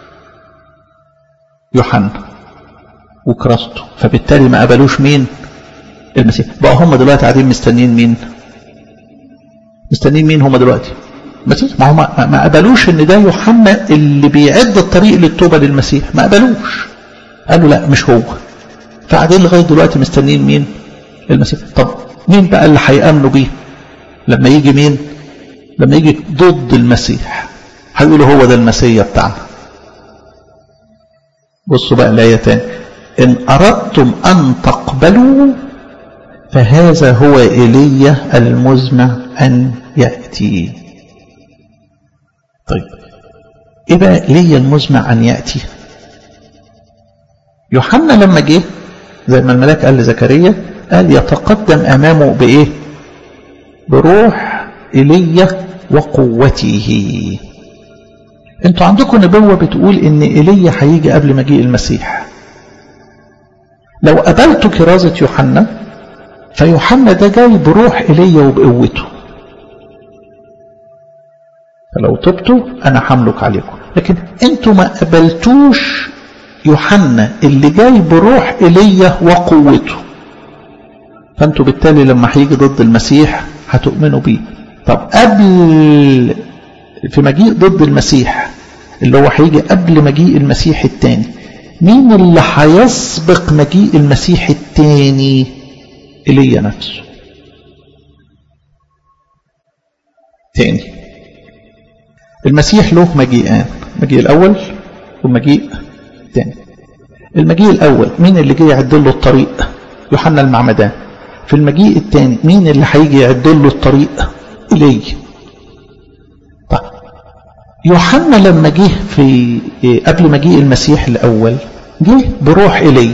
يوحنا وكراسته فبالتالي ما قبلوش مين المسيح بقى هم دلوقتي قاعدين مستنين مين مستنين مين هم دلوقتي المسيح ما هم ما قبلوش ان ده يوحنا اللي بيعد الطريق للتوبة للمسيح ما قبلوش قالوا لا مش هو فقاعدين لغايه دلوقتي مستنيين مين المسيح طب مين بقى اللي هيامنوا بيه لما يجي مين لما يجي ضد المسيح هيقولوا هو ده المسيح بتاعنا بصوا بقى الايه تاني ان اردتم ان تقبلوا فهذا هو ايليا المزمع ان ياتي طيب ايه بقى ايليا المزمع ان ياتي يوحنا لما جه زي ما الملاك قال لزكريا قال يتقدم امامه بايه بروح ايليا وقوته انتوا عندكم نبوة بتقول ان ايليا هيجي قبل مجيء المسيح لو قبلتوا كرازة يوحنا فيوحنا ده جاي بروح ايليا وبقوته فلو تبتوا انا هملك عليكم لكن انتوا ما قبلتوش يوحنا اللي جاي بروح ايليا وقوته فانتوا بالتالي لما هيجي ضد المسيح هتؤمنوا بيه طب قبل في مجيء ضد المسيح اللي هو هيجي قبل مجيء المسيح التاني مين اللي هيسبق مجيء المسيح التاني ايليا نفسه تاني المسيح له مجيئان مجيء الاول والمجيء الثاني المجيء الأول مين اللي جاي يعد له الطريق يوحنا المعمدان في المجيء الثاني مين اللي هيجي يعد له الطريق إلي طيب يوحنا لما جه في قبل مجيء المسيح الأول جه بروح إلي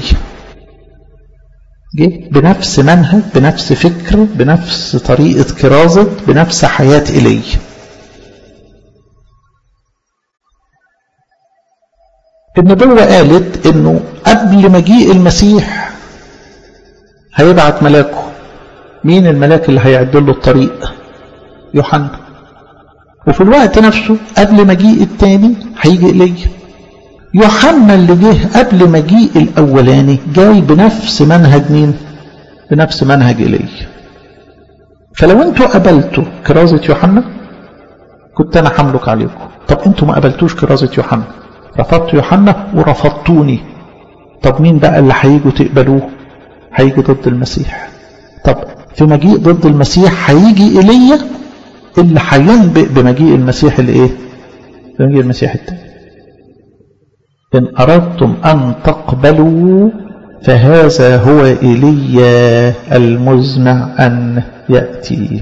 جه بنفس منهج بنفس فكر بنفس طريقة كرازة بنفس حياة إلي النبوة قالت انه قبل مجيء المسيح هيبعت ملاكه مين الملاك اللي هيعد له الطريق يوحنا وفي الوقت نفسه قبل مجيء التاني هيجي إلي يوحنا اللي جه قبل مجيء الأولاني جاي بنفس منهج مين بنفس منهج إلي فلو انتوا قبلتوا كرازة يوحنا كنت أنا حملك عليكم طب انتوا ما قبلتوش كرازة يوحنا رفضت يوحنا ورفضتوني طب مين بقى اللي هيجوا تقبلوه هيجي ضد المسيح طب في مجيء ضد المسيح هيجي إلي اللي هينبئ بمجيء المسيح الايه بمجيء المسيح التاني إن أردتم أن تقبلوا فهذا هو إيليا المزمع أن يأتي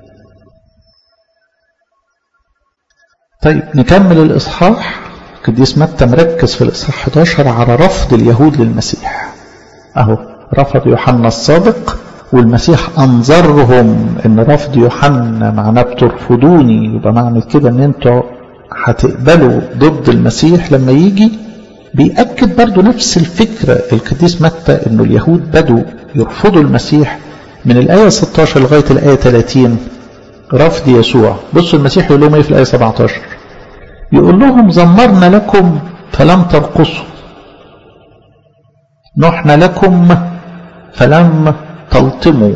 طيب نكمل الإصحاح قديس متى مركز في الإصحاح 11 على رفض اليهود للمسيح أهو رفض يوحنا الصادق والمسيح أنظرهم إن رفض يوحنا معناه بترفضوني يبقى معنى كده إن أنتوا هتقبلوا ضد المسيح لما يجي بيأكد برضو نفس الفكرة القديس متى إنه اليهود بدوا يرفضوا المسيح من الآية 16 لغاية الآية 30 رفض يسوع بصوا المسيح يقول لهم ايه في الآية 17 يقول لهم زمرنا لكم فلم ترقصوا نحن لكم فلم تلطموا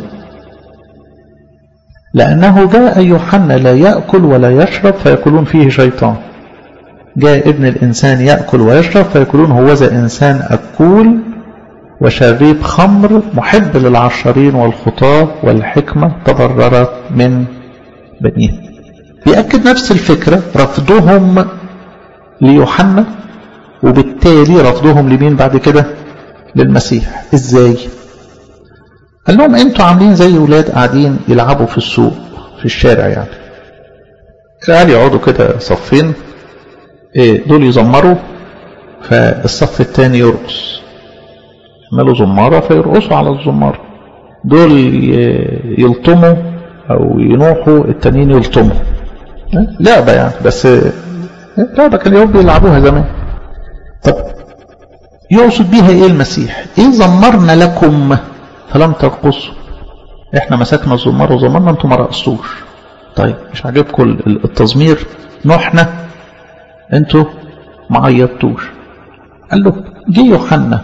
لأنه جاء يوحنا لا يأكل ولا يشرب فيقولون فيه شيطان جاء ابن الإنسان يأكل ويشرب فيقولون هوذا إنسان أكول وشريب خمر محب للعشرين والخطاة والحكمة تبررت من بنيه بيأكد نفس الفكرة رفضهم ليوحنا وبالتالي رفضهم لمين بعد كده للمسيح ازاي قال لهم انتوا عاملين زي ولاد قاعدين يلعبوا في السوق في الشارع يعني قاعد يقعدوا كده صفين ايه دول يزمروا فالصف الثاني يرقص يعملوا زمارة فيرقصوا على الزمارة دول يلطموا او ينوحوا التانيين يلطموا لعبة يعني بس لعبة كان اليهود بيلعبوها زمان طب يقصد بيها ايه المسيح ايه زمرنا لكم فلم ترقصوا احنا مسكنا الزمار وزمرنا انتم ما رقصتوش طيب مش عاجبكم التزمير نوحنا انتوا ما عيطتوش قال له جه يوحنا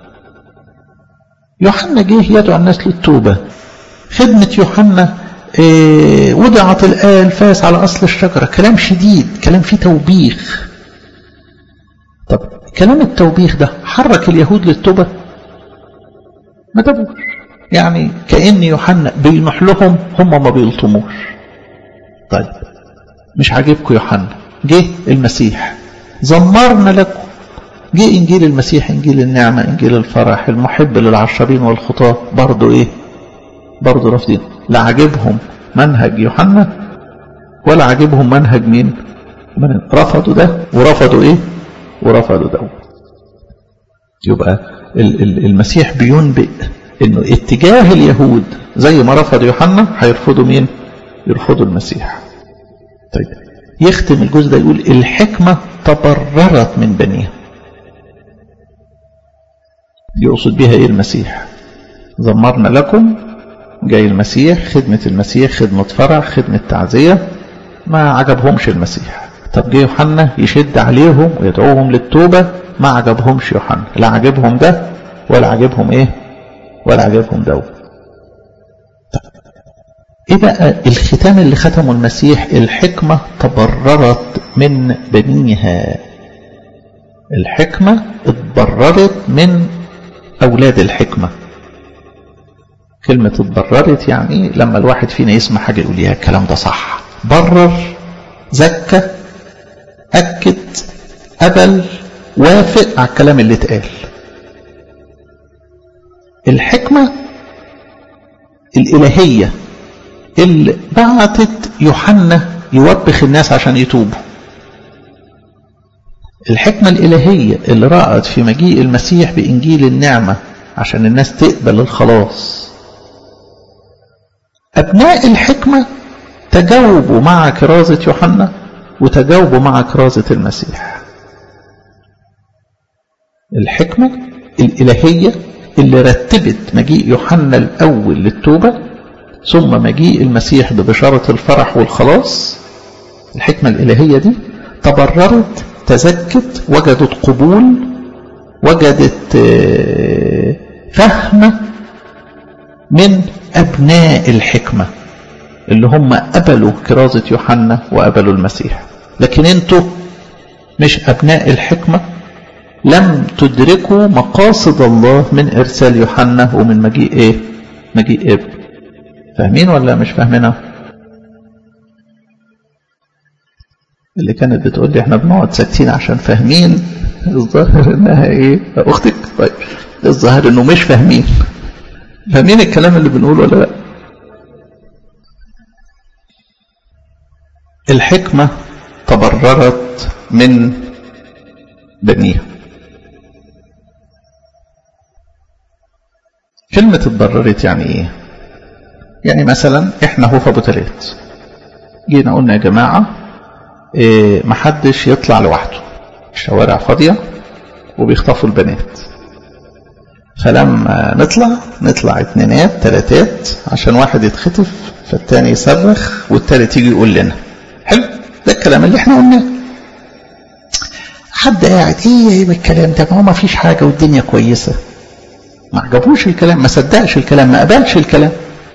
يوحنا جه يدعو الناس للتوبة خدمة يوحنا إيه وضعت الآن فاس على أصل الشجرة كلام شديد كلام فيه توبيخ طب كلام التوبيخ ده حرك اليهود للتوبة ما تبوش يعني كأن يوحنا بينح لهم هم ما بيلطموش طيب مش عاجبكم يوحنا جه المسيح زمرنا لكم جه انجيل المسيح انجيل النعمة انجيل الفرح المحب للعشرين والخطاة برضو ايه برضو رافضين لا عاجبهم منهج يوحنا ولا عاجبهم منهج مين من رفضوا ده ورفضوا ايه ورفضوا ده يبقى المسيح بينبئ انه اتجاه اليهود زي ما رفض يوحنا هيرفضوا مين يرفضوا المسيح طيب يختم الجزء ده يقول الحكمة تبررت من بنيها يقصد بها ايه المسيح زمرنا لكم جاي المسيح خدمة المسيح خدمة فرح خدمة تعزية ما عجبهمش المسيح طب جه يوحنا يشد عليهم ويدعوهم للتوبة ما عجبهمش يوحنا لا عجبهم ده ولا عجبهم ايه ولا عجبهم ده طب ايه بقى الختام اللي ختمه المسيح الحكمة تبررت من بنيها الحكمة اتبررت من أولاد الحكمة كلمة اتبررت يعني لما الواحد فينا يسمع حاجة يقول يا الكلام ده صح برر زكى أكد قبل وافق على الكلام اللي اتقال الحكمة الإلهية اللي بعتت يوحنا يوبخ الناس عشان يتوبوا الحكمة الإلهية اللي رأت في مجيء المسيح بإنجيل النعمة عشان الناس تقبل الخلاص أبناء الحكمة تجاوبوا مع كرازة يوحنا وتجاوبوا مع كرازة المسيح الحكمة الإلهية اللي رتبت مجيء يوحنا الأول للتوبة ثم مجيء المسيح ببشارة الفرح والخلاص الحكمة الإلهية دي تبررت تزكت وجدت قبول وجدت فهم من أبناء الحكمة اللي هم قبلوا كرازة يوحنا وقبلوا المسيح لكن انتوا مش أبناء الحكمة لم تدركوا مقاصد الله من إرسال يوحنا ومن مجيء إيه مجيء ابن فاهمين ولا مش فاهمينها اللي كانت بتقول لي احنا بنقعد ساكتين عشان فاهمين الظاهر انها ايه اختك طيب الظاهر انه مش فاهمين فاهمين الكلام اللي بنقوله ولا لا الحكمة تبررت من بنيها كلمة اتبررت يعني ايه يعني مثلا احنا هو في ابو تلات جينا قلنا يا جماعة إيه محدش يطلع لوحده الشوارع فاضية وبيخطفوا البنات فلما نطلع نطلع اتنينات تلاتات عشان واحد يتخطف فالتاني يصرخ والتالت يجي يقول لنا حلو ده الكلام اللي احنا قلناه حد قاعد ايه ايه الكلام ده ما هو ما فيش حاجة والدنيا كويسة ما عجبوش الكلام ما صدقش الكلام ما قبلش الكلام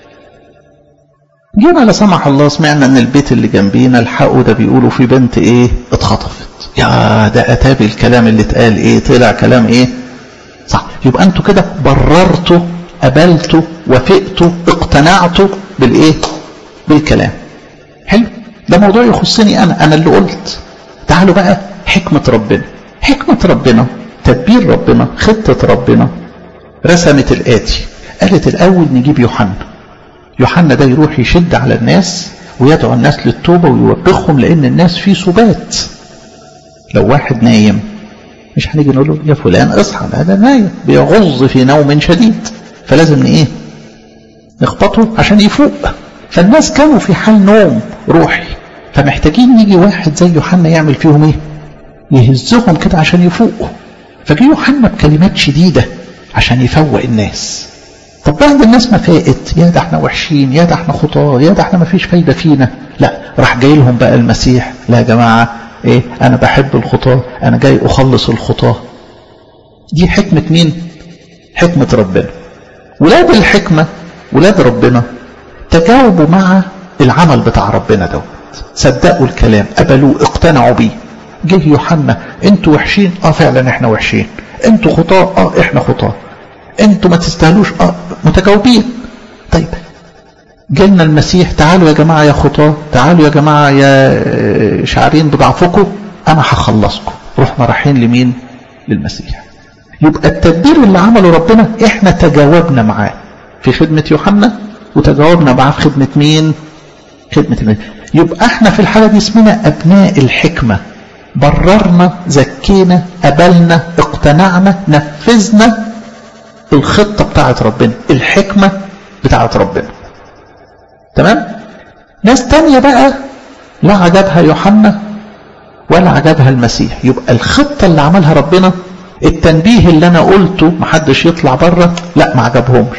جينا لا سمح الله سمعنا ان البيت اللي جنبينا الحقوا ده بيقولوا في بنت ايه اتخطفت يا ده اتابي الكلام اللي اتقال ايه طلع كلام ايه صح يبقى انتوا كده بررتوا قبلتوا وافقتوا اقتنعتوا بالايه بالكلام حلو ده موضوع يخصني انا انا اللي قلت تعالوا بقى حكمة ربنا حكمة ربنا تدبير ربنا خطة ربنا رسمت الآتي قالت الأول نجيب يوحنا يوحنا ده يروح يشد على الناس ويدعو الناس للتوبة ويوبخهم لأن الناس في سبات لو واحد نايم مش هنيجي نقول له يا فلان اصحى هذا نايم بيغظ في نوم شديد فلازم ايه نخبطه عشان يفوق فالناس كانوا في حال نوم روحي فمحتاجين يجي واحد زي يوحنا يعمل فيهم ايه يهزهم كده عشان يفوقوا فجي يوحنا بكلمات شديدة عشان يفوق الناس طب بعد الناس ما فاقت يا ده احنا وحشين يا ده احنا خطاه يا ده احنا ما فيش فايدة فينا لا راح جاي لهم بقى المسيح لا يا جماعة ايه انا بحب الخطاه انا جاي اخلص الخطاه دي حكمة مين حكمة ربنا ولاد الحكمة ولاد ربنا تجاوبوا مع العمل بتاع ربنا دوت صدقوا الكلام قبلوه اقتنعوا بيه جه يوحنا انتوا وحشين اه فعلا احنا وحشين انتوا خطاه اه احنا خطاه انتوا ما تستاهلوش اه متجاوبين طيب جالنا المسيح تعالوا يا جماعة يا خطاه تعالوا يا جماعة يا شعرين بضعفكم انا هخلصكم رحنا رايحين لمين للمسيح يبقى التدبير اللي عمله ربنا احنا تجاوبنا معاه في خدمة يوحنا وتجاوبنا معاه في خدمة مين خدمة المسيح يبقى احنا في الحالة دي اسمنا ابناء الحكمة بررنا زكينا قبلنا اقتنعنا نفذنا الخطة بتاعت ربنا الحكمة بتاعت ربنا تمام ناس تانية بقى لا عجبها يوحنا ولا عجبها المسيح يبقى الخطة اللي عملها ربنا التنبيه اللي انا قلته محدش يطلع بره لا ما عجبهمش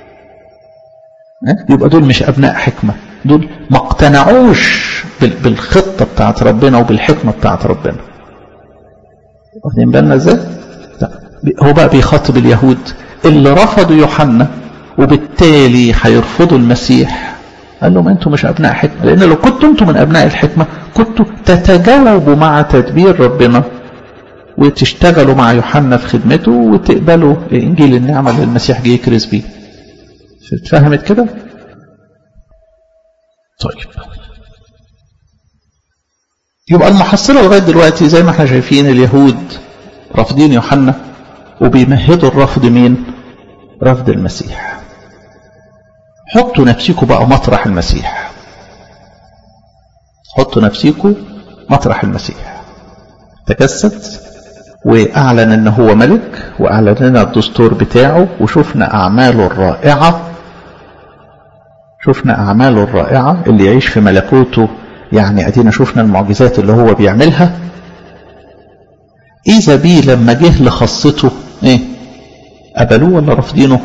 يبقى دول مش ابناء حكمة دول ما اقتنعوش بالخطة بتاعت ربنا وبالحكمة بتاعت ربنا واخدين بالنا ازاي هو بقى بيخاطب اليهود اللي رفضوا يوحنا وبالتالي هيرفضوا المسيح قال لهم انتم مش ابناء حكمة لان لو كنتم انتم من ابناء الحكمة كنتوا تتجاوبوا مع تدبير ربنا وتشتغلوا مع يوحنا في خدمته وتقبلوا انجيل النعمة اللي المسيح جه يكرز بيه اتفهمت كده طيب يبقى المحصلة لغاية دلوقتي زي ما احنا شايفين اليهود رافضين يوحنا وبيمهدوا الرفض مين رفض المسيح حطوا نفسكم بقى مطرح المسيح حطوا نفسكم مطرح المسيح تجسد واعلن ان هو ملك واعلن لنا الدستور بتاعه وشفنا اعماله الرائعه شفنا اعماله الرائعه اللي يعيش في ملكوته يعني ادينا شفنا المعجزات اللي هو بيعملها اذا بيه لما جه لخاصته ايه قبلوه ولا رافضينه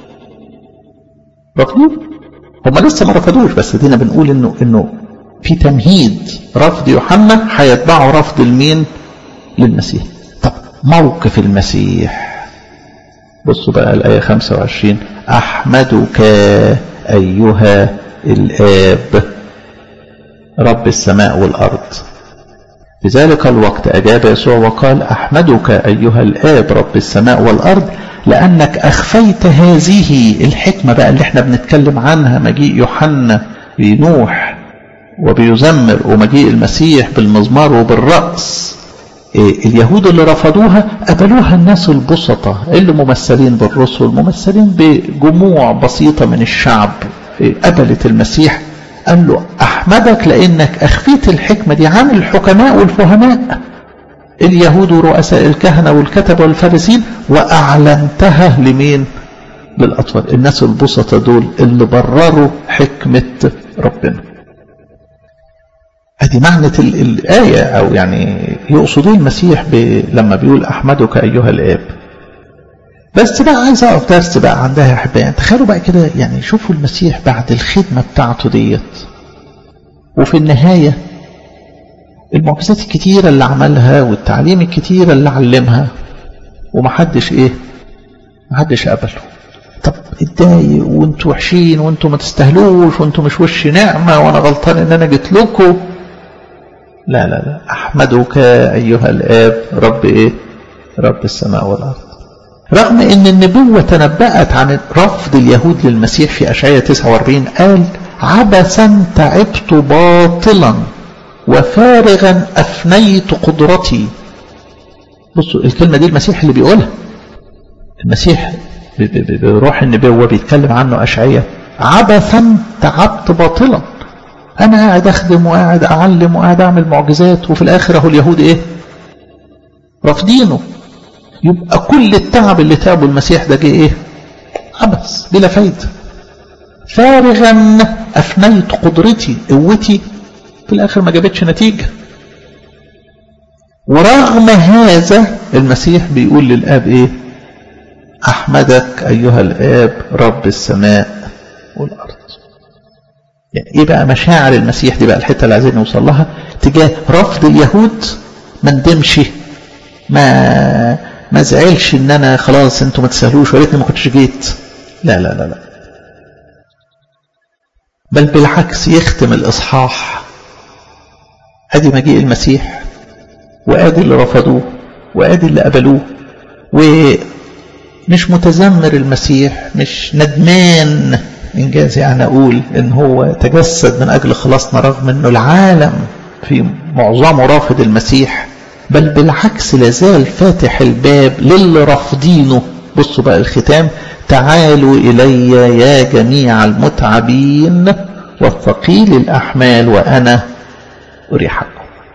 رافضين هم لسه ما رفضوش بس دينا بنقول انه انه في تمهيد رفض يوحنا هيتبعه رفض المين للمسيح طب موقف المسيح بصوا بقى الآية 25 أحمدك أيها الآب رب السماء والأرض في ذلك الوقت أجاب يسوع وقال أحمدك أيها الآب رب السماء والأرض لأنك أخفيت هذه الحكمة بقى اللي احنا بنتكلم عنها مجيء يوحنا بنوح وبيزمر ومجيء المسيح بالمزمار وبالرأس اليهود اللي رفضوها قبلوها الناس البسطة اللي ممثلين بالرسل ممثلين بجموع بسيطة من الشعب قبلت المسيح قال له أحمدك لأنك أخفيت الحكمة دي عن الحكماء والفهماء اليهود ورؤساء الكهنة والكتبة والفارسين وأعلنتها لمين للأطفال الناس البسطة دول اللي برروا حكمة ربنا ادي معنى الآية أو يعني يقصدون المسيح لما بيقول أحمدك أيها الآب بس بقى عايز أقف درس بقى عندها يا أحبائي يعني تخيلوا بقى كده يعني شوفوا المسيح بعد الخدمة بتاعته ديت وفي النهاية المعجزات الكتيرة اللي عملها والتعليم الكتيرة اللي علمها ومحدش إيه محدش قبله طب اتضايق وانتوا وحشين وانتوا ما تستاهلوش وانتوا مش وش نعمة وانا غلطان ان انا جيت لكم لا لا لا احمدك ايها الاب رب ايه رب السماء والارض رغم ان النبوة تنبأت عن رفض اليهود للمسيح في اشعياء 49 قال عبثا تعبت باطلا وفارغا افنيت قدرتي بصوا الكلمة دي المسيح اللي بيقولها المسيح بروح النبوة بيتكلم عنه أشعية عبثا تعبت باطلا أنا قاعد أخدم وقاعد أعلم وقاعد أعمل معجزات وفي الآخر أهو اليهود إيه رافضينه يبقى كل التعب اللي تعبه المسيح ده جه إيه عبث بلا فايدة فارغا أفنيت قدرتي قوتي في الآخر ما جابتش نتيجة ورغم هذا المسيح بيقول للآب إيه أحمدك أيها الآب رب السماء والأرض يعني إيه بقى مشاعر المسيح دي بقى الحتة اللي عايزين نوصل لها تجاه رفض اليهود ما ندمش ما ما زعلش ان انا خلاص انتوا ما تسهلوش وريتني ما كنتش جيت لا لا لا لا بل بالعكس يختم الاصحاح ادي مجيء المسيح وادي اللي رفضوه وادي اللي قبلوه و مش متذمر المسيح مش ندمان إنجاز يعني أقول إن هو تجسد من أجل خلاصنا رغم إنه العالم في معظمه رافض المسيح بل بالعكس لازال فاتح الباب للي رافضينه بصوا بقى الختام تعالوا إلي يا جميع المتعبين والثقيل الأحمال وأنا أريحكم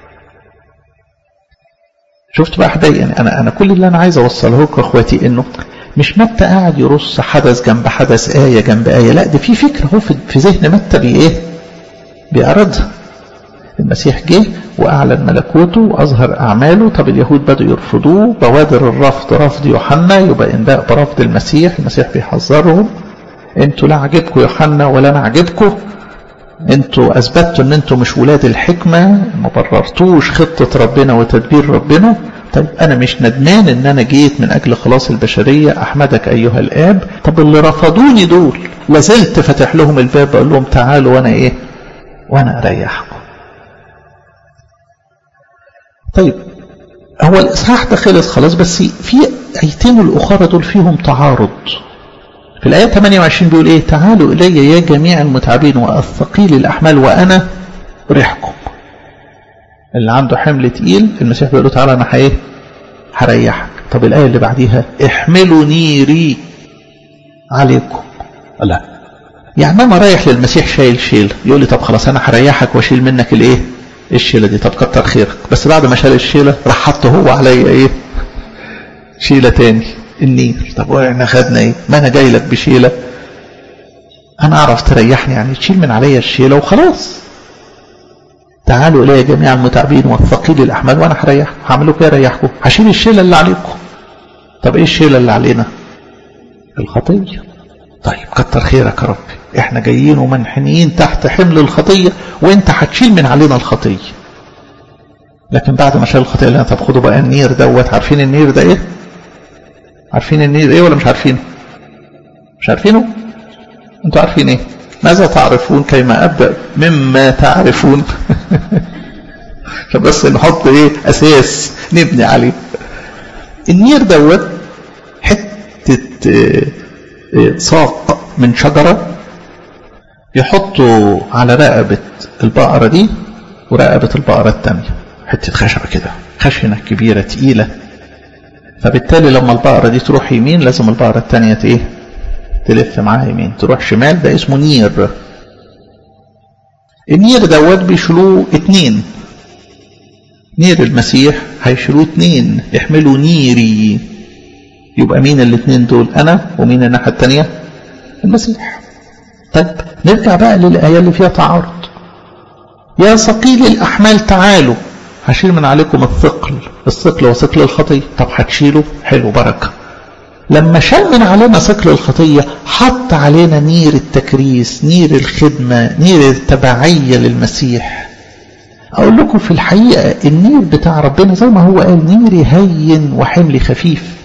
شفت بقى حبايبي يعني أنا أنا كل اللي أنا عايز أوصله لكم أخواتي إنه مش متى قاعد يرص حدث جنب حدث آية جنب آية لا ده في فكرة هو في ذهن متى بي إيه بيعرضها المسيح جه وأعلن ملكوته وأظهر أعماله طب اليهود بدأوا يرفضوه بوادر الرفض رفض يوحنا يبقى إنباء برفض المسيح المسيح بيحذرهم انتوا لا عجبكم يوحنا ولا انا عجبكم انتوا اثبتوا ان انتوا مش ولاد الحكمة ما بررتوش خطة ربنا وتدبير ربنا طيب انا مش ندمان ان انا جيت من اجل خلاص البشرية احمدك ايها الاب طب اللي رفضوني دول لازلت فاتح لهم الباب بقول لهم تعالوا وانا ايه وانا اريحكم طيب هو الاصحاح ده خلص خلاص بس في ايتين الاخرى دول فيهم تعارض في الآية 28 بيقول إيه تعالوا إلي يا جميع المتعبين والثقيل الأحمال وأنا ريحكم اللي عنده حمل تقيل المسيح بيقول له تعالى أنا إيه هريحك طب الآية اللي بعديها احملوا نيري عليكم لا يعني أنا رايح للمسيح شايل شيل يقول لي طب خلاص أنا هريحك وأشيل منك الإيه الشيلة دي طب كتر خيرك بس بعد ما شال الشيلة راح حط هو عليا إيه شيلة تاني النير طب واحنا خدنا ايه ما انا جاي لك بشيله انا اعرف تريحني يعني تشيل من عليا الشيله وخلاص تعالوا الي جميع المتعبين والثقيل الاحمال وانا هريحكم هعمل لكم ايه اريحكم هشيل الشيله اللي عليكم طب ايه الشيله اللي علينا الخطيه طيب كتر خيرك يا رب احنا جايين ومنحنيين تحت حمل الخطيه وانت هتشيل من علينا الخطيه لكن بعد ما شال الخطيه لنا طب خدوا بقى النير دوت عارفين النير ده ايه عارفين النير ايه ولا مش عارفينه مش عارفينه انتوا عارفين ايه ماذا تعرفون كيما ابدا مما تعرفون عشان بس نحط ايه اساس نبني عليه النير دوت حته ساق من شجره يحطوا على رقبه البقره دي ورقبه البقره الثانيه حته خشبه كده خشنة كبيرة تقيلة فبالتالي لما البقرة دي تروح يمين لازم البقرة التانية ايه تلف معاها يمين تروح شمال ده اسمه نير النير دوت بيشيلوه اتنين نير المسيح هيشيلوه اتنين يحملوا نيري يبقى مين الاتنين دول انا ومين الناحية التانية المسيح طيب نرجع بقى للآية اللي فيها تعارض يا ثقيل الأحمال تعالوا هشيل من عليكم الثقل الثقل وثقل الخطية طب هتشيله حلو بركة لما شال من علينا ثقل الخطية حط علينا نير التكريس نير الخدمة نير التبعية للمسيح أقول لكم في الحقيقة النير بتاع ربنا زي ما هو قال نيري هين وحملي خفيف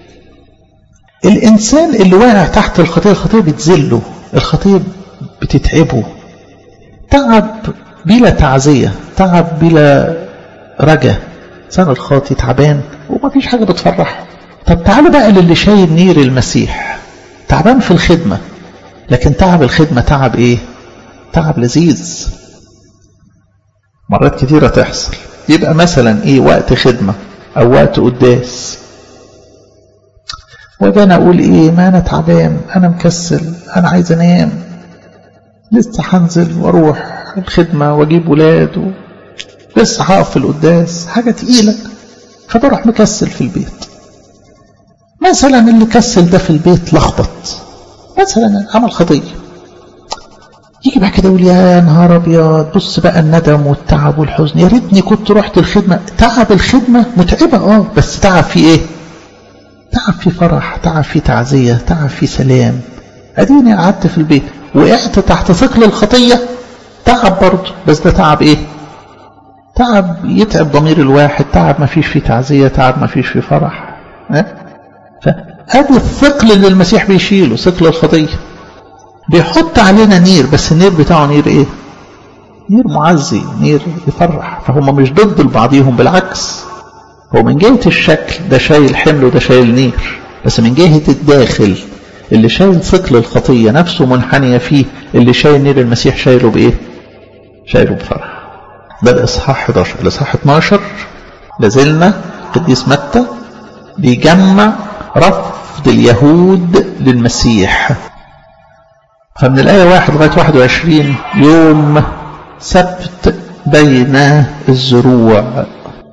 الإنسان اللي واقع تحت الخطية الخطية بتذله الخطية بتتعبه تعب بلا تعزية تعب بلا رجا سنة الخاطي تعبان وما فيش حاجة بتفرحه طب تعالوا بقى للي شايل نير المسيح تعبان في الخدمة لكن تعب الخدمة تعب ايه تعب لذيذ مرات كتيرة تحصل يبقى مثلا ايه وقت خدمة او وقت قداس واجي انا اقول ايه ما انا تعبان انا مكسل انا عايز انام لسه هنزل واروح الخدمة واجيب ولاد و... لسه هقف في القداس حاجة تقيلة فبروح مكسل في البيت مثلا اللي كسل ده في البيت لخبط مثلا عمل خطية يجي بقى كده يقول يا نهار ابيض بص بقى الندم والتعب والحزن يا ريتني كنت رحت الخدمة تعب الخدمة متعبة اه بس تعب فيه ايه تعب فيه فرح تعب فيه تعزية تعب فيه سلام اديني قعدت في البيت وقعت تحت ثقل الخطية تعب برضه بس ده تعب ايه تعب يتعب ضمير الواحد تعب ما فيش فيه تعزية تعب ما فيش فيه فرح اه؟ فادي الثقل اللي المسيح بيشيله ثقل الخطية بيحط علينا نير بس النير بتاعه نير ايه نير معزي نير يفرح فهم مش ضد بعضيهم بالعكس هو من جهة الشكل ده شايل حمل وده شايل نير بس من جهة الداخل اللي شايل ثقل الخطية نفسه منحنية فيه اللي شايل نير المسيح شايله بإيه شايله بفرح ده الإصحاح 11 الإصحاح 12 لازلنا قديس متى بيجمع رفض اليهود للمسيح فمن الآية 1 لغاية 21 يوم سبت بين الزروع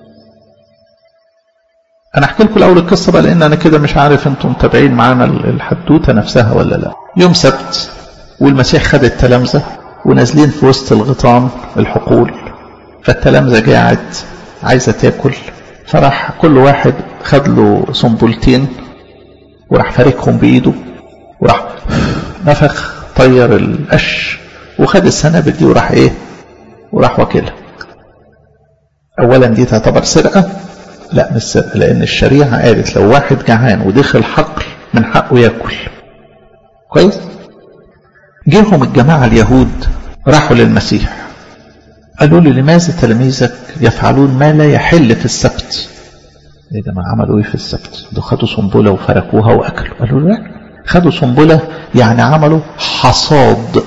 أنا أحكي لكم الأول القصة بقى لأن أنا كده مش عارف أنتم متابعين معانا الحدوتة نفسها ولا لا يوم سبت والمسيح خد التلامذة ونازلين في وسط الغطام الحقول فالتلامذة قاعد عايزة تاكل فراح كل واحد خد له صنبولتين وراح فاركهم بإيده وراح نفخ طير القش وخد السنابل دي وراح ايه وراح واكلها اولا دي تعتبر سرقه لا مش سرقه لان الشريعه قالت لو واحد جعان ودخل حقل من حقه ياكل كويس جيهم الجماعه اليهود راحوا للمسيح قالوا له لماذا تلاميذك يفعلون ما لا يحل في السبت ايه ده ما عملوا ايه في السبت دول خدوا صنبله وفركوها واكلوا قالوا له لا خدوا صنبله يعني عملوا حصاد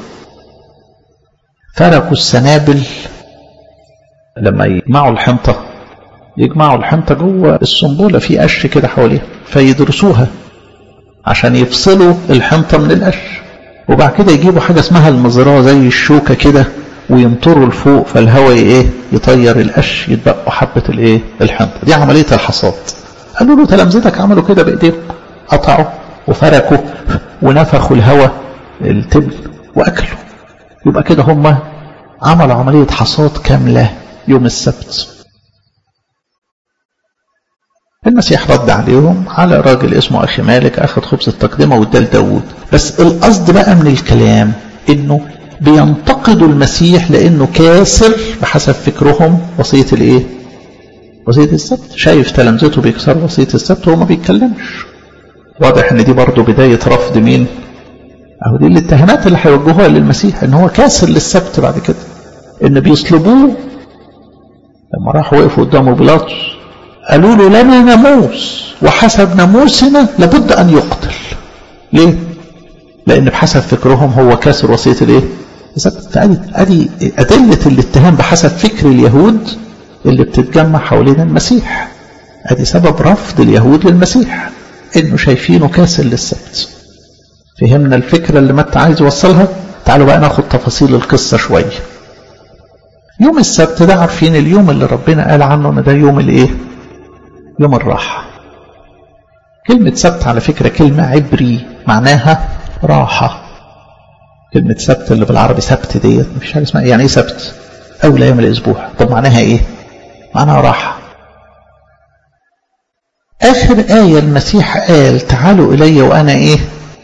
فركوا السنابل لما يجمعوا الحنطه يجمعوا الحنطه جوه الصنبله في قش كده حواليها فيدرسوها عشان يفصلوا الحنطه من القش وبعد كده يجيبوا حاجه اسمها المزرعه زي الشوكه كده ويمطروا لفوق فالهواء ايه يطير القش يتبقوا حبه الايه الحنطه دي عمليه الحصاد قالوا له تلامذتك عملوا كده بايديهم قطعوا وفركوا ونفخوا الهواء التبن واكلوا يبقى كده هم عملوا عمليه حصاد كامله يوم السبت المسيح رد عليهم على راجل اسمه اخي مالك اخذ خبز التقدمه واداه لداوود بس القصد بقى من الكلام انه بينتقدوا المسيح لانه كاسر بحسب فكرهم وصيه الايه وصيه السبت شايف تلامذته بيكسروا وصيه السبت وهو ما بيتكلمش واضح ان دي برضه بدايه رفض مين اهو دي الاتهامات اللي هيوجهوها للمسيح ان هو كاسر للسبت بعد كده ان بيصلبوه لما راحوا وقفوا قدامه بيلاطس قالوا له لنا ناموس وحسب ناموسنا لابد ان يقتل ليه لان بحسب فكرهم هو كاسر وصيه الايه فادي ادي ادله الاتهام بحسب فكر اليهود اللي بتتجمع حوالين المسيح ادي سبب رفض اليهود للمسيح انه شايفينه كاسل للسبت فهمنا الفكرة اللي متى عايز يوصلها تعالوا بقى ناخد تفاصيل القصة شوية يوم السبت ده عارفين اليوم اللي ربنا قال عنه ان ده يوم الايه يوم الراحة كلمة سبت على فكرة كلمة عبري معناها راحة كلمة سبت اللي بالعربي سبت ديت مفيش حاجة اسمها يعني ايه سبت أول أيام الأسبوع طب معناها ايه معناها راحة آخر آية المسيح قال تعالوا إلي وأنا إيه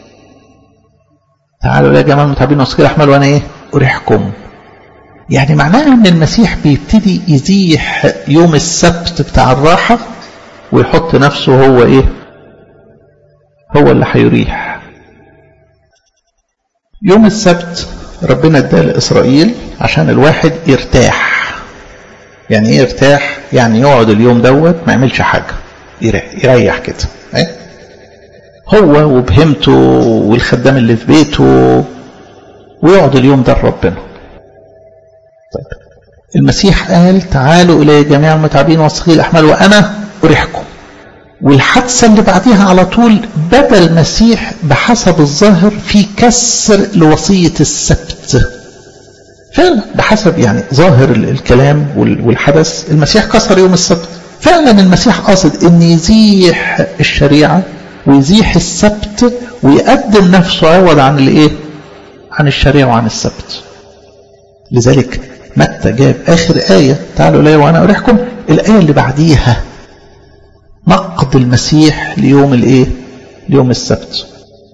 تعالوا إلي يا جماعة المتعبين والسكير أحمل وأنا إيه أريحكم يعني معناها أن المسيح بيبتدي يزيح يوم السبت بتاع الراحة ويحط نفسه هو إيه هو اللي هيريح يوم السبت ربنا اداه لإسرائيل عشان الواحد يرتاح يعني ايه يرتاح يعني يقعد اليوم دوت ما يعملش حاجة يريح كده ايه؟ هو وبهمته والخدام اللي في بيته ويقعد اليوم ده لربنا طيب المسيح قال تعالوا إلي جميع المتعبين والثقيل الأحمال وأنا أريحكم والحادثة اللي بعديها على طول بدا المسيح بحسب الظاهر في كسر لوصية السبت فعلا بحسب يعني ظاهر الكلام والحدث المسيح كسر يوم السبت فعلا المسيح قاصد ان يزيح الشريعة ويزيح السبت ويقدم نفسه عوض عن الايه عن الشريعة وعن السبت لذلك متى جاب اخر آية تعالوا الي وانا اريحكم الآية اللي بعديها نقد المسيح ليوم الايه ليوم السبت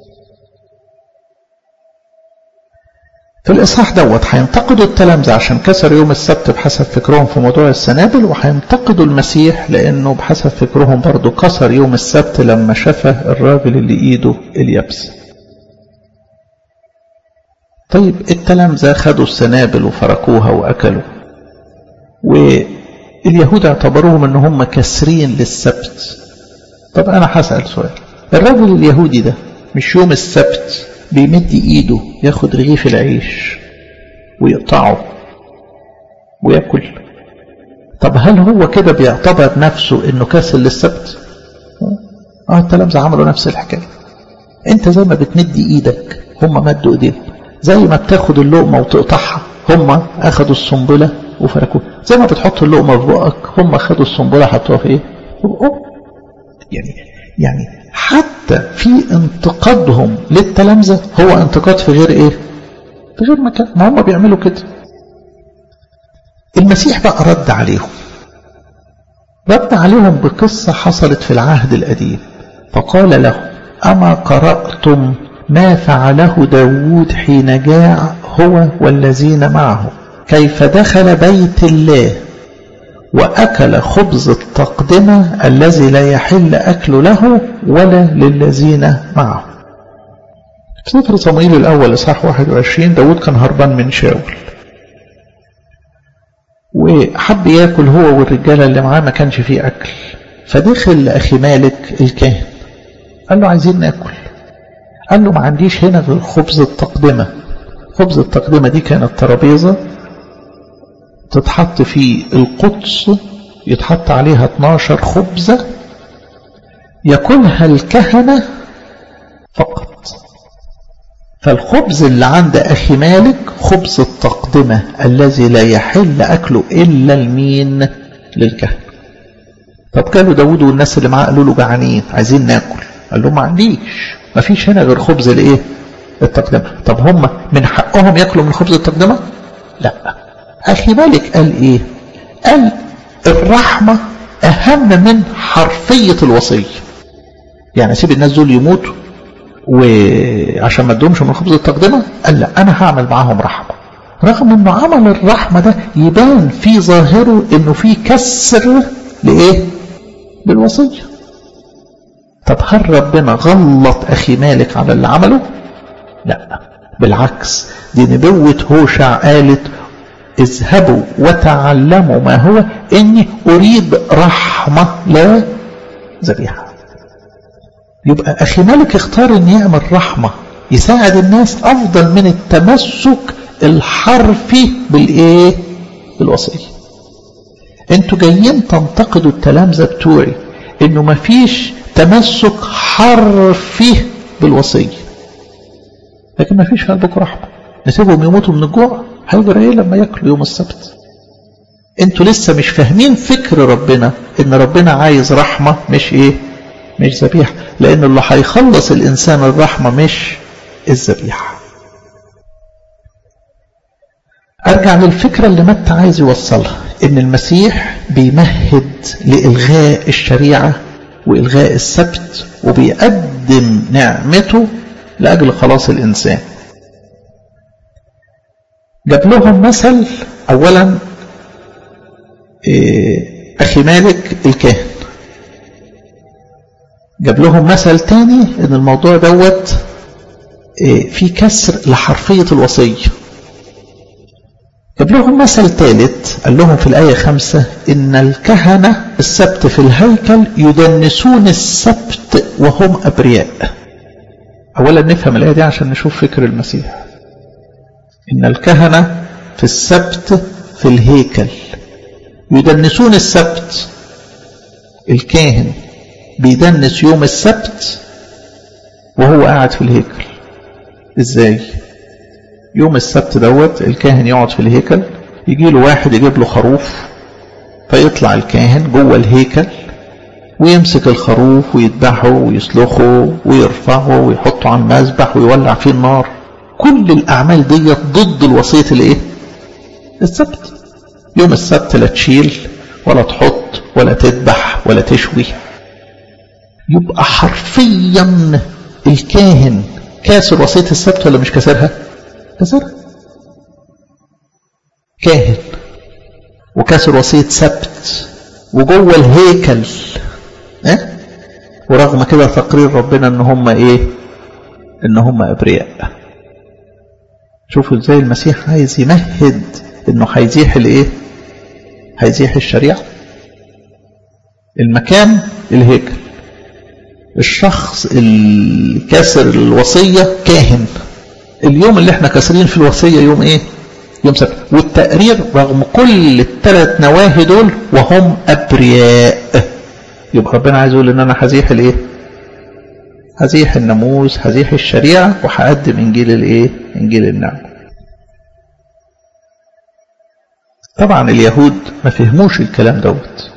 في الإصحاح دوت هينتقدوا التلامذة عشان كسر يوم السبت بحسب فكرهم في موضوع السنابل وهينتقدوا المسيح لأنه بحسب فكرهم برضه كسر يوم السبت لما شفى الراجل اللي إيده اليابس طيب التلامذة خدوا السنابل وفركوها وأكلوا واليهود اعتبروهم ان هم كسرين للسبت طب أنا هسأل سؤال الراجل اليهودي ده مش يوم السبت بيمد ايده ياخد رغيف العيش ويقطعه وياكل طب هل هو كده بيعتبر نفسه انه كاسل للسبت اه التلامذة عملوا نفس الحكاية انت زي ما بتمد ايدك هم مدوا ايديهم زي ما بتاخد اللقمة وتقطعها هم اخدوا السنبلة وفركوها زي ما بتحط اللقمة في بقك هم اخدوا السنبلة حطوها في ايه يعني يعني حتى في انتقادهم للتلامذة هو انتقاد في غير ايه في غير مكان ما هم بيعملوا كده المسيح بقى رد عليهم رد عليهم بقصة حصلت في العهد القديم فقال لهم أما قرأتم ما فعله داود حين جاع هو والذين معه كيف دخل بيت الله وأكل خبز التقدمة الذي لا يحل أكل له ولا للذين معه في سفر صموئيل الأول إصحاح 21 داود كان هربان من شاول وحب ياكل هو والرجالة اللي معاه ما كانش فيه أكل فدخل لأخي مالك الكاهن قال له عايزين ناكل قال له ما عنديش هنا غير خبز التقدمة خبز التقدمة دي كانت ترابيزة تتحط في القدس يتحط عليها 12 خبزة ياكلها الكهنة فقط فالخبز اللي عند أخي مالك خبز التقدمة الذي لا يحل أكله إلا المين للكهنة طب قالوا داود والناس اللي معاه قالوا له جعانين عايزين ناكل قال له ما عنديش ما فيش هنا غير خبز الايه التقدمة طب هم من حقهم ياكلوا من خبز التقدمة لا أخي مالك قال إيه قال الرحمة أهم من حرفية الوصية يعني سيب الناس دول يموتوا وعشان ما ادهمش من خبز التقدمة قال لا أنا هعمل معاهم رحمة رغم أنه عمل الرحمة ده يبان في ظاهره أنه في كسر لإيه للوصية طب هل ربنا غلط أخي مالك على اللي عمله لا بالعكس دي نبوة هوشع قالت اذهبوا وتعلموا ما هو اني اريد رحمة لا ذبيحة يبقى اخي مالك اختار ان يعمل رحمة يساعد الناس افضل من التمسك الحرفي بالايه بالوصية انتوا جايين تنتقدوا التلامذة بتوعي انه مفيش تمسك حرفي بالوصية لكن مفيش في قلبكم رحمة نسيبهم يموتوا من الجوع هيجرى ايه لما ياكلوا يوم السبت انتوا لسه مش فاهمين فكر ربنا ان ربنا عايز رحمة مش ايه مش ذبيحة لان اللي هيخلص الانسان الرحمة مش الذبيحة ارجع للفكرة اللي متى عايز يوصلها ان المسيح بيمهد لإلغاء الشريعة وإلغاء السبت وبيقدم نعمته لأجل خلاص الإنسان جاب لهم مثل أولا أخي مالك الكاهن جاب لهم مثل تاني ان الموضوع دوت في كسر لحرفية الوصية جاب لهم مثل ثالث قال لهم في الآية خمسة إن الكهنة السبت في الهيكل يدنسون السبت وهم أبرياء أولا نفهم الآية دي عشان نشوف فكر المسيح إن الكهنة في السبت في الهيكل يدنسون السبت الكاهن بيدنس يوم السبت وهو قاعد في الهيكل ازاي يوم السبت دوت الكاهن يقعد في الهيكل يجي له واحد يجيب له خروف فيطلع الكاهن جوه الهيكل ويمسك الخروف ويذبحه ويسلخه ويرفعه ويحطه على المذبح ويولع فيه النار كل الاعمال ديت ضد الوصيه الايه السبت يوم السبت لا تشيل ولا تحط ولا تذبح ولا تشوي يبقى حرفيا الكاهن كاسر وصية السبت ولا مش كاسرها كاسرها كاهن وكاسر وصية سبت وجوه الهيكل اه؟ ورغم كده تقرير ربنا ان هم ايه ان هم ابرياء شوفوا ازاي المسيح عايز يمهد انه هيزيح الايه هيزيح الشريعة المكان الهيكل الشخص الكاسر الوصية كاهن اليوم اللي احنا كاسرين في الوصية يوم ايه يوم سبت والتقرير رغم كل الثلاث نواهي دول وهم ابرياء يبقى ربنا عايز يقول ان انا هزيح الايه هزيح الناموس هزيح الشريعة وهقدم انجيل الايه انجيل النعمة طبعا اليهود ما فهموش الكلام دوت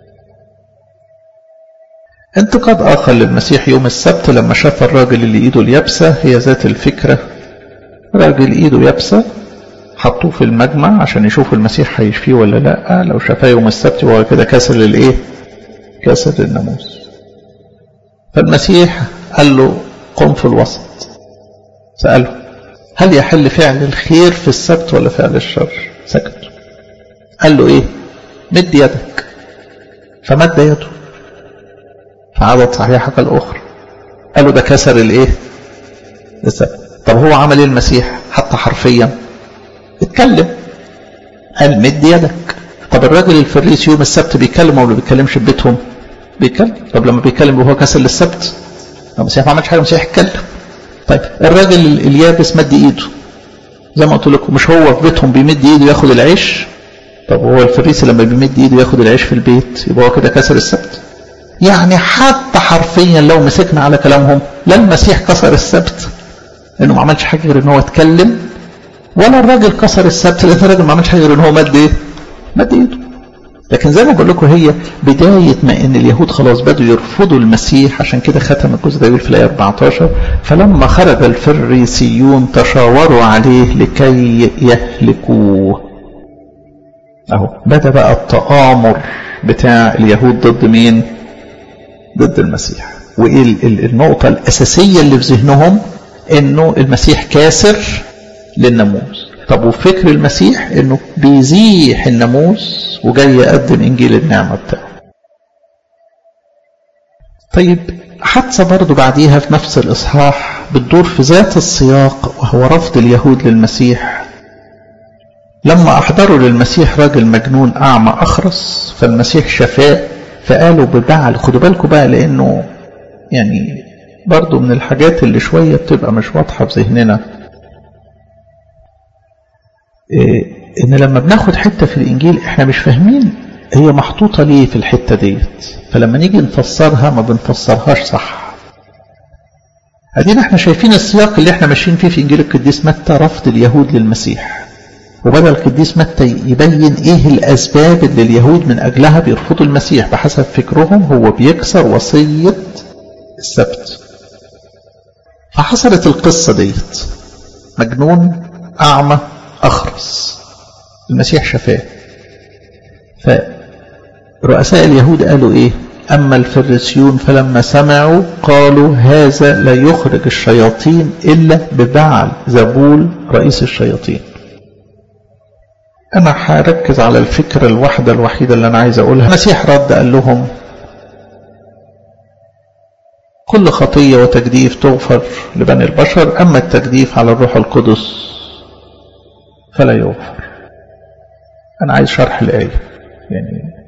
انتقاد آخر للمسيح يوم السبت لما شاف الراجل اللي ايده اليابسة هي ذات الفكرة راجل ايده يابسة حطوه في المجمع عشان يشوفوا المسيح هيشفيه ولا لا لو شافاه يوم السبت وهو كده كسر للايه كسر للناموس فالمسيح قال له قم في الوسط سأله هل يحل فعل الخير في السبت ولا فعل الشر سكت قال له ايه مد يدك فمد يده فعادت صحيحة كالأخرى قال له ده كسر الايه السبت طب هو عمل ايه المسيح حتى حرفيا اتكلم قال مد يدك طب الراجل الفريس يوم السبت بيتكلم ولا بيتكلمش في بيتهم بيتكلم طب لما بيتكلم وهو كسر للسبت المسيح ما عملش حاجه المسيح اتكلم طيب الراجل اليابس مد ايده زي ما قلت لكم مش هو في بيتهم بيمد ايده ياخد العيش طب هو الفريسي لما بيمد ايده ياخد العيش في البيت يبقى هو كده كسر السبت يعني حتى حرفيا لو مسكنا على كلامهم لا المسيح كسر السبت لانه ما عملش حاجه غير ان هو اتكلم ولا الراجل كسر السبت لان الراجل ما عملش حاجه غير ان هو مد ايه مد ايده لكن زي ما بقول لكم هي بداية ما ان اليهود خلاص بدوا يرفضوا المسيح عشان كده ختم الجزء ده يقول في الآية 14 فلما خرج الفريسيون تشاوروا عليه لكي يهلكوه اهو بدأ بقى التآمر بتاع اليهود ضد مين ضد المسيح وايه النقطة الأساسية اللي في ذهنهم انه المسيح كاسر للناموس طب وفكر المسيح انه بيزيح الناموس وجاي يقدم انجيل النعمة بتاعه طيب حادثة برضو بعديها في نفس الإصحاح بتدور في ذات السياق وهو رفض اليهود للمسيح لما أحضروا للمسيح راجل مجنون أعمى أخرس فالمسيح شفاه فقالوا ببعل خدوا بالكم بقى لأنه يعني برضو من الحاجات اللي شوية بتبقى مش واضحة في ذهننا إيه ان لما بناخد حتة في الانجيل احنا مش فاهمين هي محطوطة ليه في الحتة ديت فلما نيجي نفسرها ما بنفسرهاش صح ادينا احنا شايفين السياق اللي احنا ماشيين فيه في انجيل القديس متى رفض اليهود للمسيح وبدأ القديس متى يبين ايه الاسباب اللي اليهود من اجلها بيرفضوا المسيح بحسب فكرهم هو بيكسر وصية السبت فحصلت القصة ديت مجنون اعمى اخرس المسيح شفاه فرؤساء اليهود قالوا ايه أما الفريسيون فلما سمعوا قالوا هذا لا يخرج الشياطين إلا ببعل زبول رئيس الشياطين أنا هركز على الفكرة الواحدة الوحيدة اللي أنا عايز أقولها المسيح رد قال لهم كل خطية وتجديف تغفر لبني البشر أما التجديف على الروح القدس فلا يغفر أنا عايز شرح الآية يعني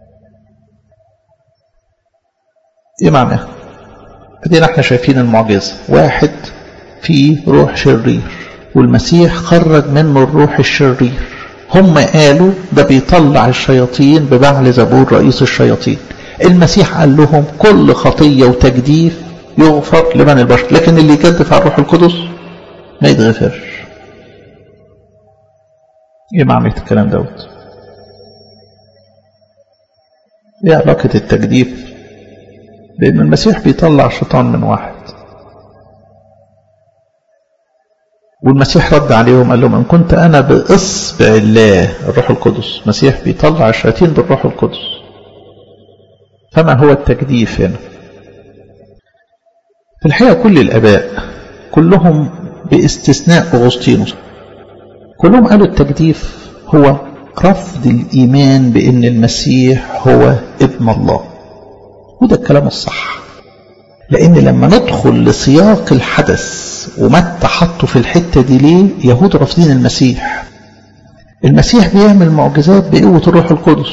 ايه معناها ادينا احنا شايفين المعجزة واحد فيه روح شرير والمسيح خرج منه الروح الشرير هم قالوا ده بيطلع الشياطين ببعل زبور رئيس الشياطين المسيح قال لهم كل خطية وتجديف يغفر لمن البشر لكن اللي يجدف على الروح القدس ما يتغفرش ايه معنى الكلام دوت ايه علاقة التجديف لأن المسيح بيطلع الشيطان من واحد والمسيح رد عليهم قال لهم إن كنت أنا بإصبع الله الروح القدس المسيح بيطلع الشياطين بالروح القدس فما هو التجديف هنا في الحقيقة كل الآباء كلهم باستثناء أغسطينوس كلهم قالوا التجديف هو رفض الإيمان بأن المسيح هو ابن الله وده الكلام الصح لأن لما ندخل لسياق الحدث ومتى حطه في الحتة دي ليه يهود رافضين المسيح المسيح بيعمل معجزات بقوة الروح القدس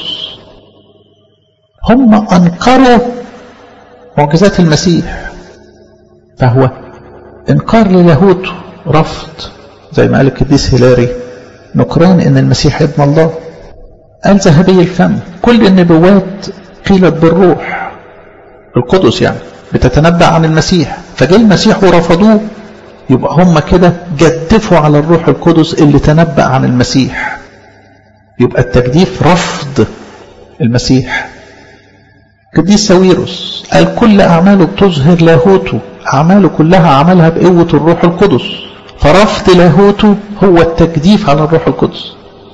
هم أنكروا معجزات المسيح فهو إنكار لليهود رفض زي ما قال القديس هيلاري نكران إن المسيح ابن الله قال ذهبي الفم كل النبوات قيلت بالروح القدس يعني بتتنبأ عن المسيح فجاء المسيح ورفضوه يبقى هم كده جدفوا على الروح القدس اللي تنبأ عن المسيح يبقى التجديف رفض المسيح قديس ساويروس قال كل أعماله بتظهر لاهوته أعماله كلها عملها بقوة الروح القدس فرفض لاهوته هو التجديف على الروح القدس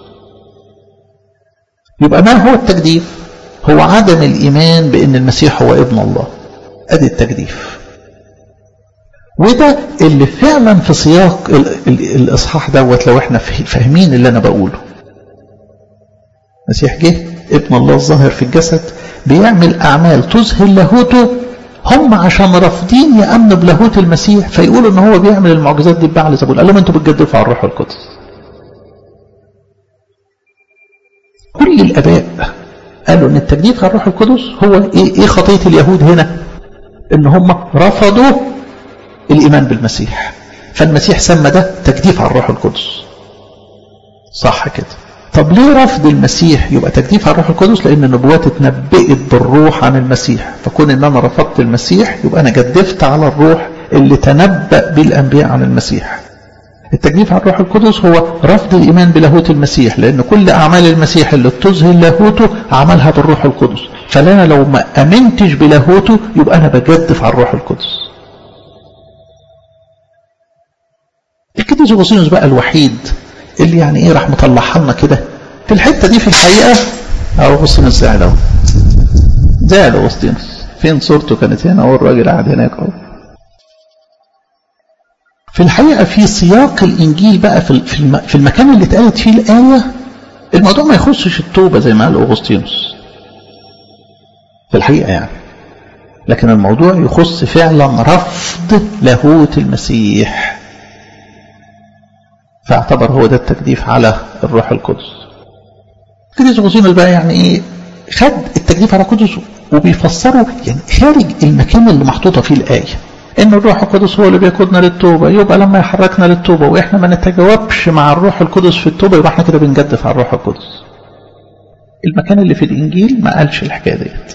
يبقى ما هو التجديف هو عدم الإيمان بأن المسيح هو ابن الله أدي التجديف وده اللي فعلا في سياق ال ال الإصحاح دوت لو احنا فاهمين اللي أنا بقوله المسيح جه ابن الله الظاهر في الجسد بيعمل أعمال تظهر لاهوته هم عشان رافضين يأمنوا بلاهوت المسيح فيقولوا ان هو بيعمل المعجزات دي ببعل زبون قال لهم انتوا بتجدفوا على الروح القدس كل الاباء قالوا ان التجديف على الروح القدس هو ايه, إيه خطيه اليهود هنا ان هم رفضوا الايمان بالمسيح فالمسيح سمى ده تجديف على الروح القدس صح كده طب ليه رفض المسيح يبقى تجديف على الروح القدس لان النبوات اتنبأت بالروح عن المسيح فكون ان انا رفضت المسيح يبقى انا جدفت على الروح اللي تنبأ بالانبياء عن المسيح التجديف على الروح القدس هو رفض الإيمان بلاهوت المسيح لأن كل أعمال المسيح اللي بتظهر لاهوته عملها بالروح القدس فأنا لو ما أمنتش بلاهوته يبقى أنا بجدف على الروح القدس القديس أغسطينوس بقى الوحيد اللي يعني إيه راح مطلعها لنا كده في الحتة دي في الحقيقة أو أغسطينوس زعل أهو زعل أغسطينوس فين صورته كانت هنا والراجل قاعد هناك أهو في الحقيقة في سياق الإنجيل بقى في في المكان اللي اتقالت فيه الآية الموضوع ما يخصش التوبة زي ما قال أغسطينوس في الحقيقة يعني لكن الموضوع يخص فعلا رفض لاهوت المسيح فاعتبر هو ده التجديف على الروح القدس القديس أغسطينوس بقى يعني إيه خد التجديف على القدس وبيفسره يعني خارج المكان اللي محطوطة فيه الآية ان الروح القدس هو اللي بيقودنا للتوبه يبقى لما يحركنا للتوبه واحنا ما نتجاوبش مع الروح القدس في التوبه يبقى احنا كده بنجدف على الروح القدس المكان اللي في الإنجيل ما قالش الحكاية ديت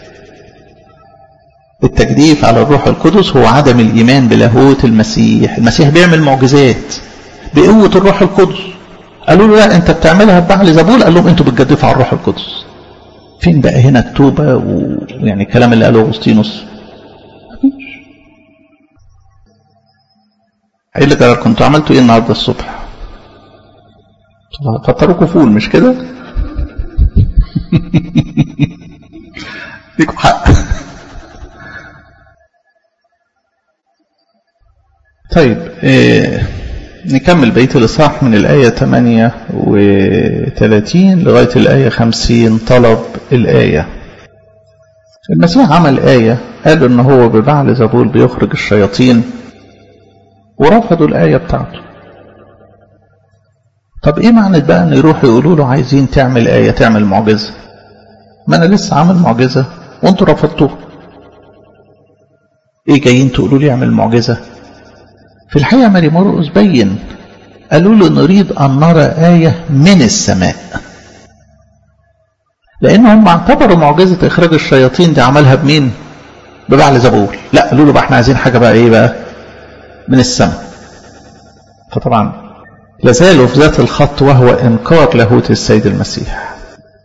التجديف على الروح القدس هو عدم الإيمان بلاهوت المسيح المسيح بيعمل معجزات بقوة الروح القدس قالوا له لا انت بتعملها ببعل زبول قال لهم انتوا بتجدفوا على الروح القدس فين بقى هنا التوبة ويعني الكلام اللي قاله أغسطينوس مفيش ايه اللي جرى كنتوا عملتوا ايه النهارده الصبح فطروكوا فول مش كده ليكوا حق طيب إيه نكمل بقية الإصحاح من الآية 38 لغاية الآية 50 طلب الآية المسيح عمل آية قال إن هو ببعل زبول بيخرج الشياطين ورفضوا الآية بتاعته طب إيه معنى بقى إن يروحوا يقولوا له عايزين تعمل آية تعمل معجزة ما أنا لسه عامل معجزة وأنتوا رفضتوها إيه جايين تقولوا لي اعمل معجزة في الحقيقة ماري مرقس بين قالوا له نريد أن نرى آية من السماء لأنهم اعتبروا معجزة إخراج الشياطين دي عملها بمين ببعل زبول لا قالوا له بقى احنا عايزين حاجة بقى إيه بقى من السماء فطبعا لازالوا في ذات الخط وهو إنكار لاهوت السيد المسيح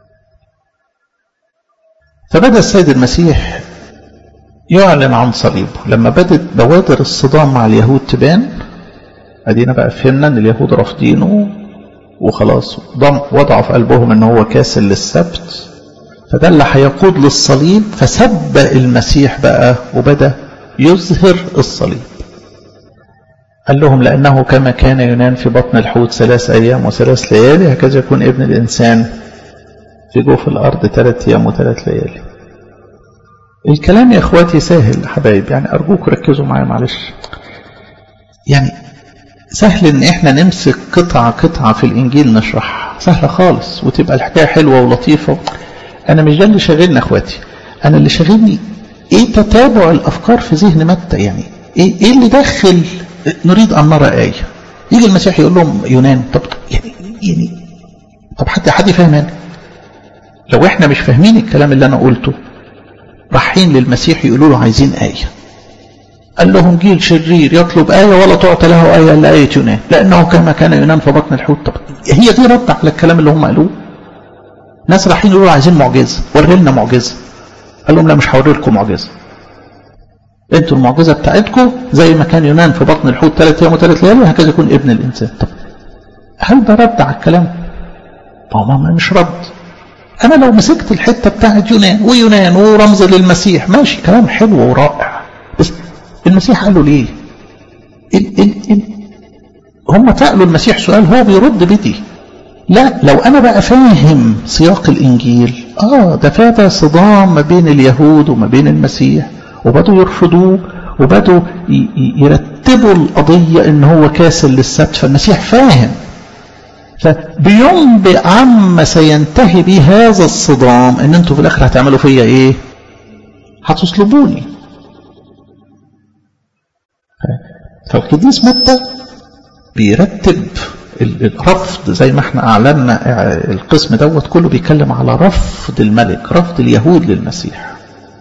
فبدأ السيد المسيح يعلن عن صليبه لما بدت بوادر الصدام مع اليهود تبان ادينا بقى فهمنا ان اليهود رافضينه وخلاص ضم وضعوا في قلبهم ان هو كاسل للسبت فده اللي هيقود للصليب فسب المسيح بقى وبدا يظهر الصليب قال لهم لانه كما كان ينام في بطن الحوت ثلاث ايام وثلاث ليالي هكذا يكون ابن الانسان في جوف الارض ثلاث ايام وثلاث ليالي الكلام يا اخواتي سهل حبايب يعني ارجوك ركزوا معايا معلش يعني سهل ان احنا نمسك قطعة قطعة في الانجيل نشرحها سهلة خالص وتبقى الحكاية حلوة ولطيفة انا مش ده اللي شاغلني اخواتي انا اللي شاغلني ايه تتابع الافكار في ذهن متى يعني ايه, إيه اللي دخل نريد ان نرى ايه يجي المسيح يقول لهم يونان طب يعني يعني طب حتى حد يفهم لو احنا مش فاهمين الكلام اللي انا قلته رايحين للمسيح يقولوا له عايزين آية قال لهم جيل شرير يطلب آية ولا تعطى له آية إلا آية يونان لأنه كما كان يونان في بطن الحوت طب هي دي رد على الكلام اللي هم قالوه ناس رايحين يقولوا عايزين معجزة وري لنا معجزة قال لهم لا مش هوري لكم معجزة انتوا المعجزة بتاعتكم زي ما كان يونان في بطن الحوت ثلاث أيام وثلاث ليالي هكذا يكون ابن الإنسان طب هل ده رد على الكلام؟ ما مش رد أنا لو مسكت الحتة بتاعت يونان ويونان ورمز للمسيح ماشي كلام حلو ورائع بس المسيح قال له ليه ال ال ال هم سألوا المسيح سؤال هو بيرد بدي لا لو أنا بقى فاهم سياق الإنجيل آه ده فات صدام ما بين اليهود وما بين المسيح وبدوا يرفضوه وبدوا يرتبوا القضية إن هو كاسل للسبت فالمسيح فاهم فبينبئ عما سينتهي به هذا الصدام ان انتوا في الاخر هتعملوا فيا ايه هتصلبوني فالقديس متى بيرتب الرفض زي ما احنا اعلنا القسم دوت كله بيتكلم على رفض الملك رفض اليهود للمسيح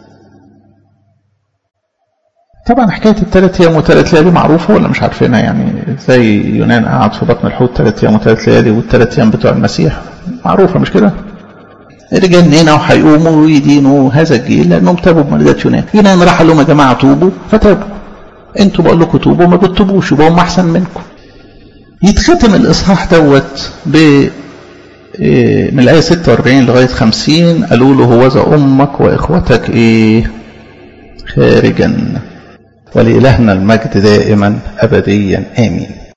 طبعا حكاية الثلاث أيام وثلاث ليالي معروفة ولا مش عارفينها يعني زي يونان قعد في بطن الحوت ثلاث أيام وثلاث ليالي والثلاث أيام بتوع المسيح معروفة مش كده؟ رجالنا وهيقوموا ويدينوا هذا الجيل لأنهم تابوا بمولدات يونان يونان راح لهم يا جماعة توبوا فتابوا انتوا بقول لكم توبوا ما بتتوبوش يبقى هم أحسن منكم يتختم الإصحاح دوت ب من الآية 46 لغاية 50 قالوا له هوذا أمك وإخوتك إيه خارجا ولإلهنا المجد دائما أبديا آمين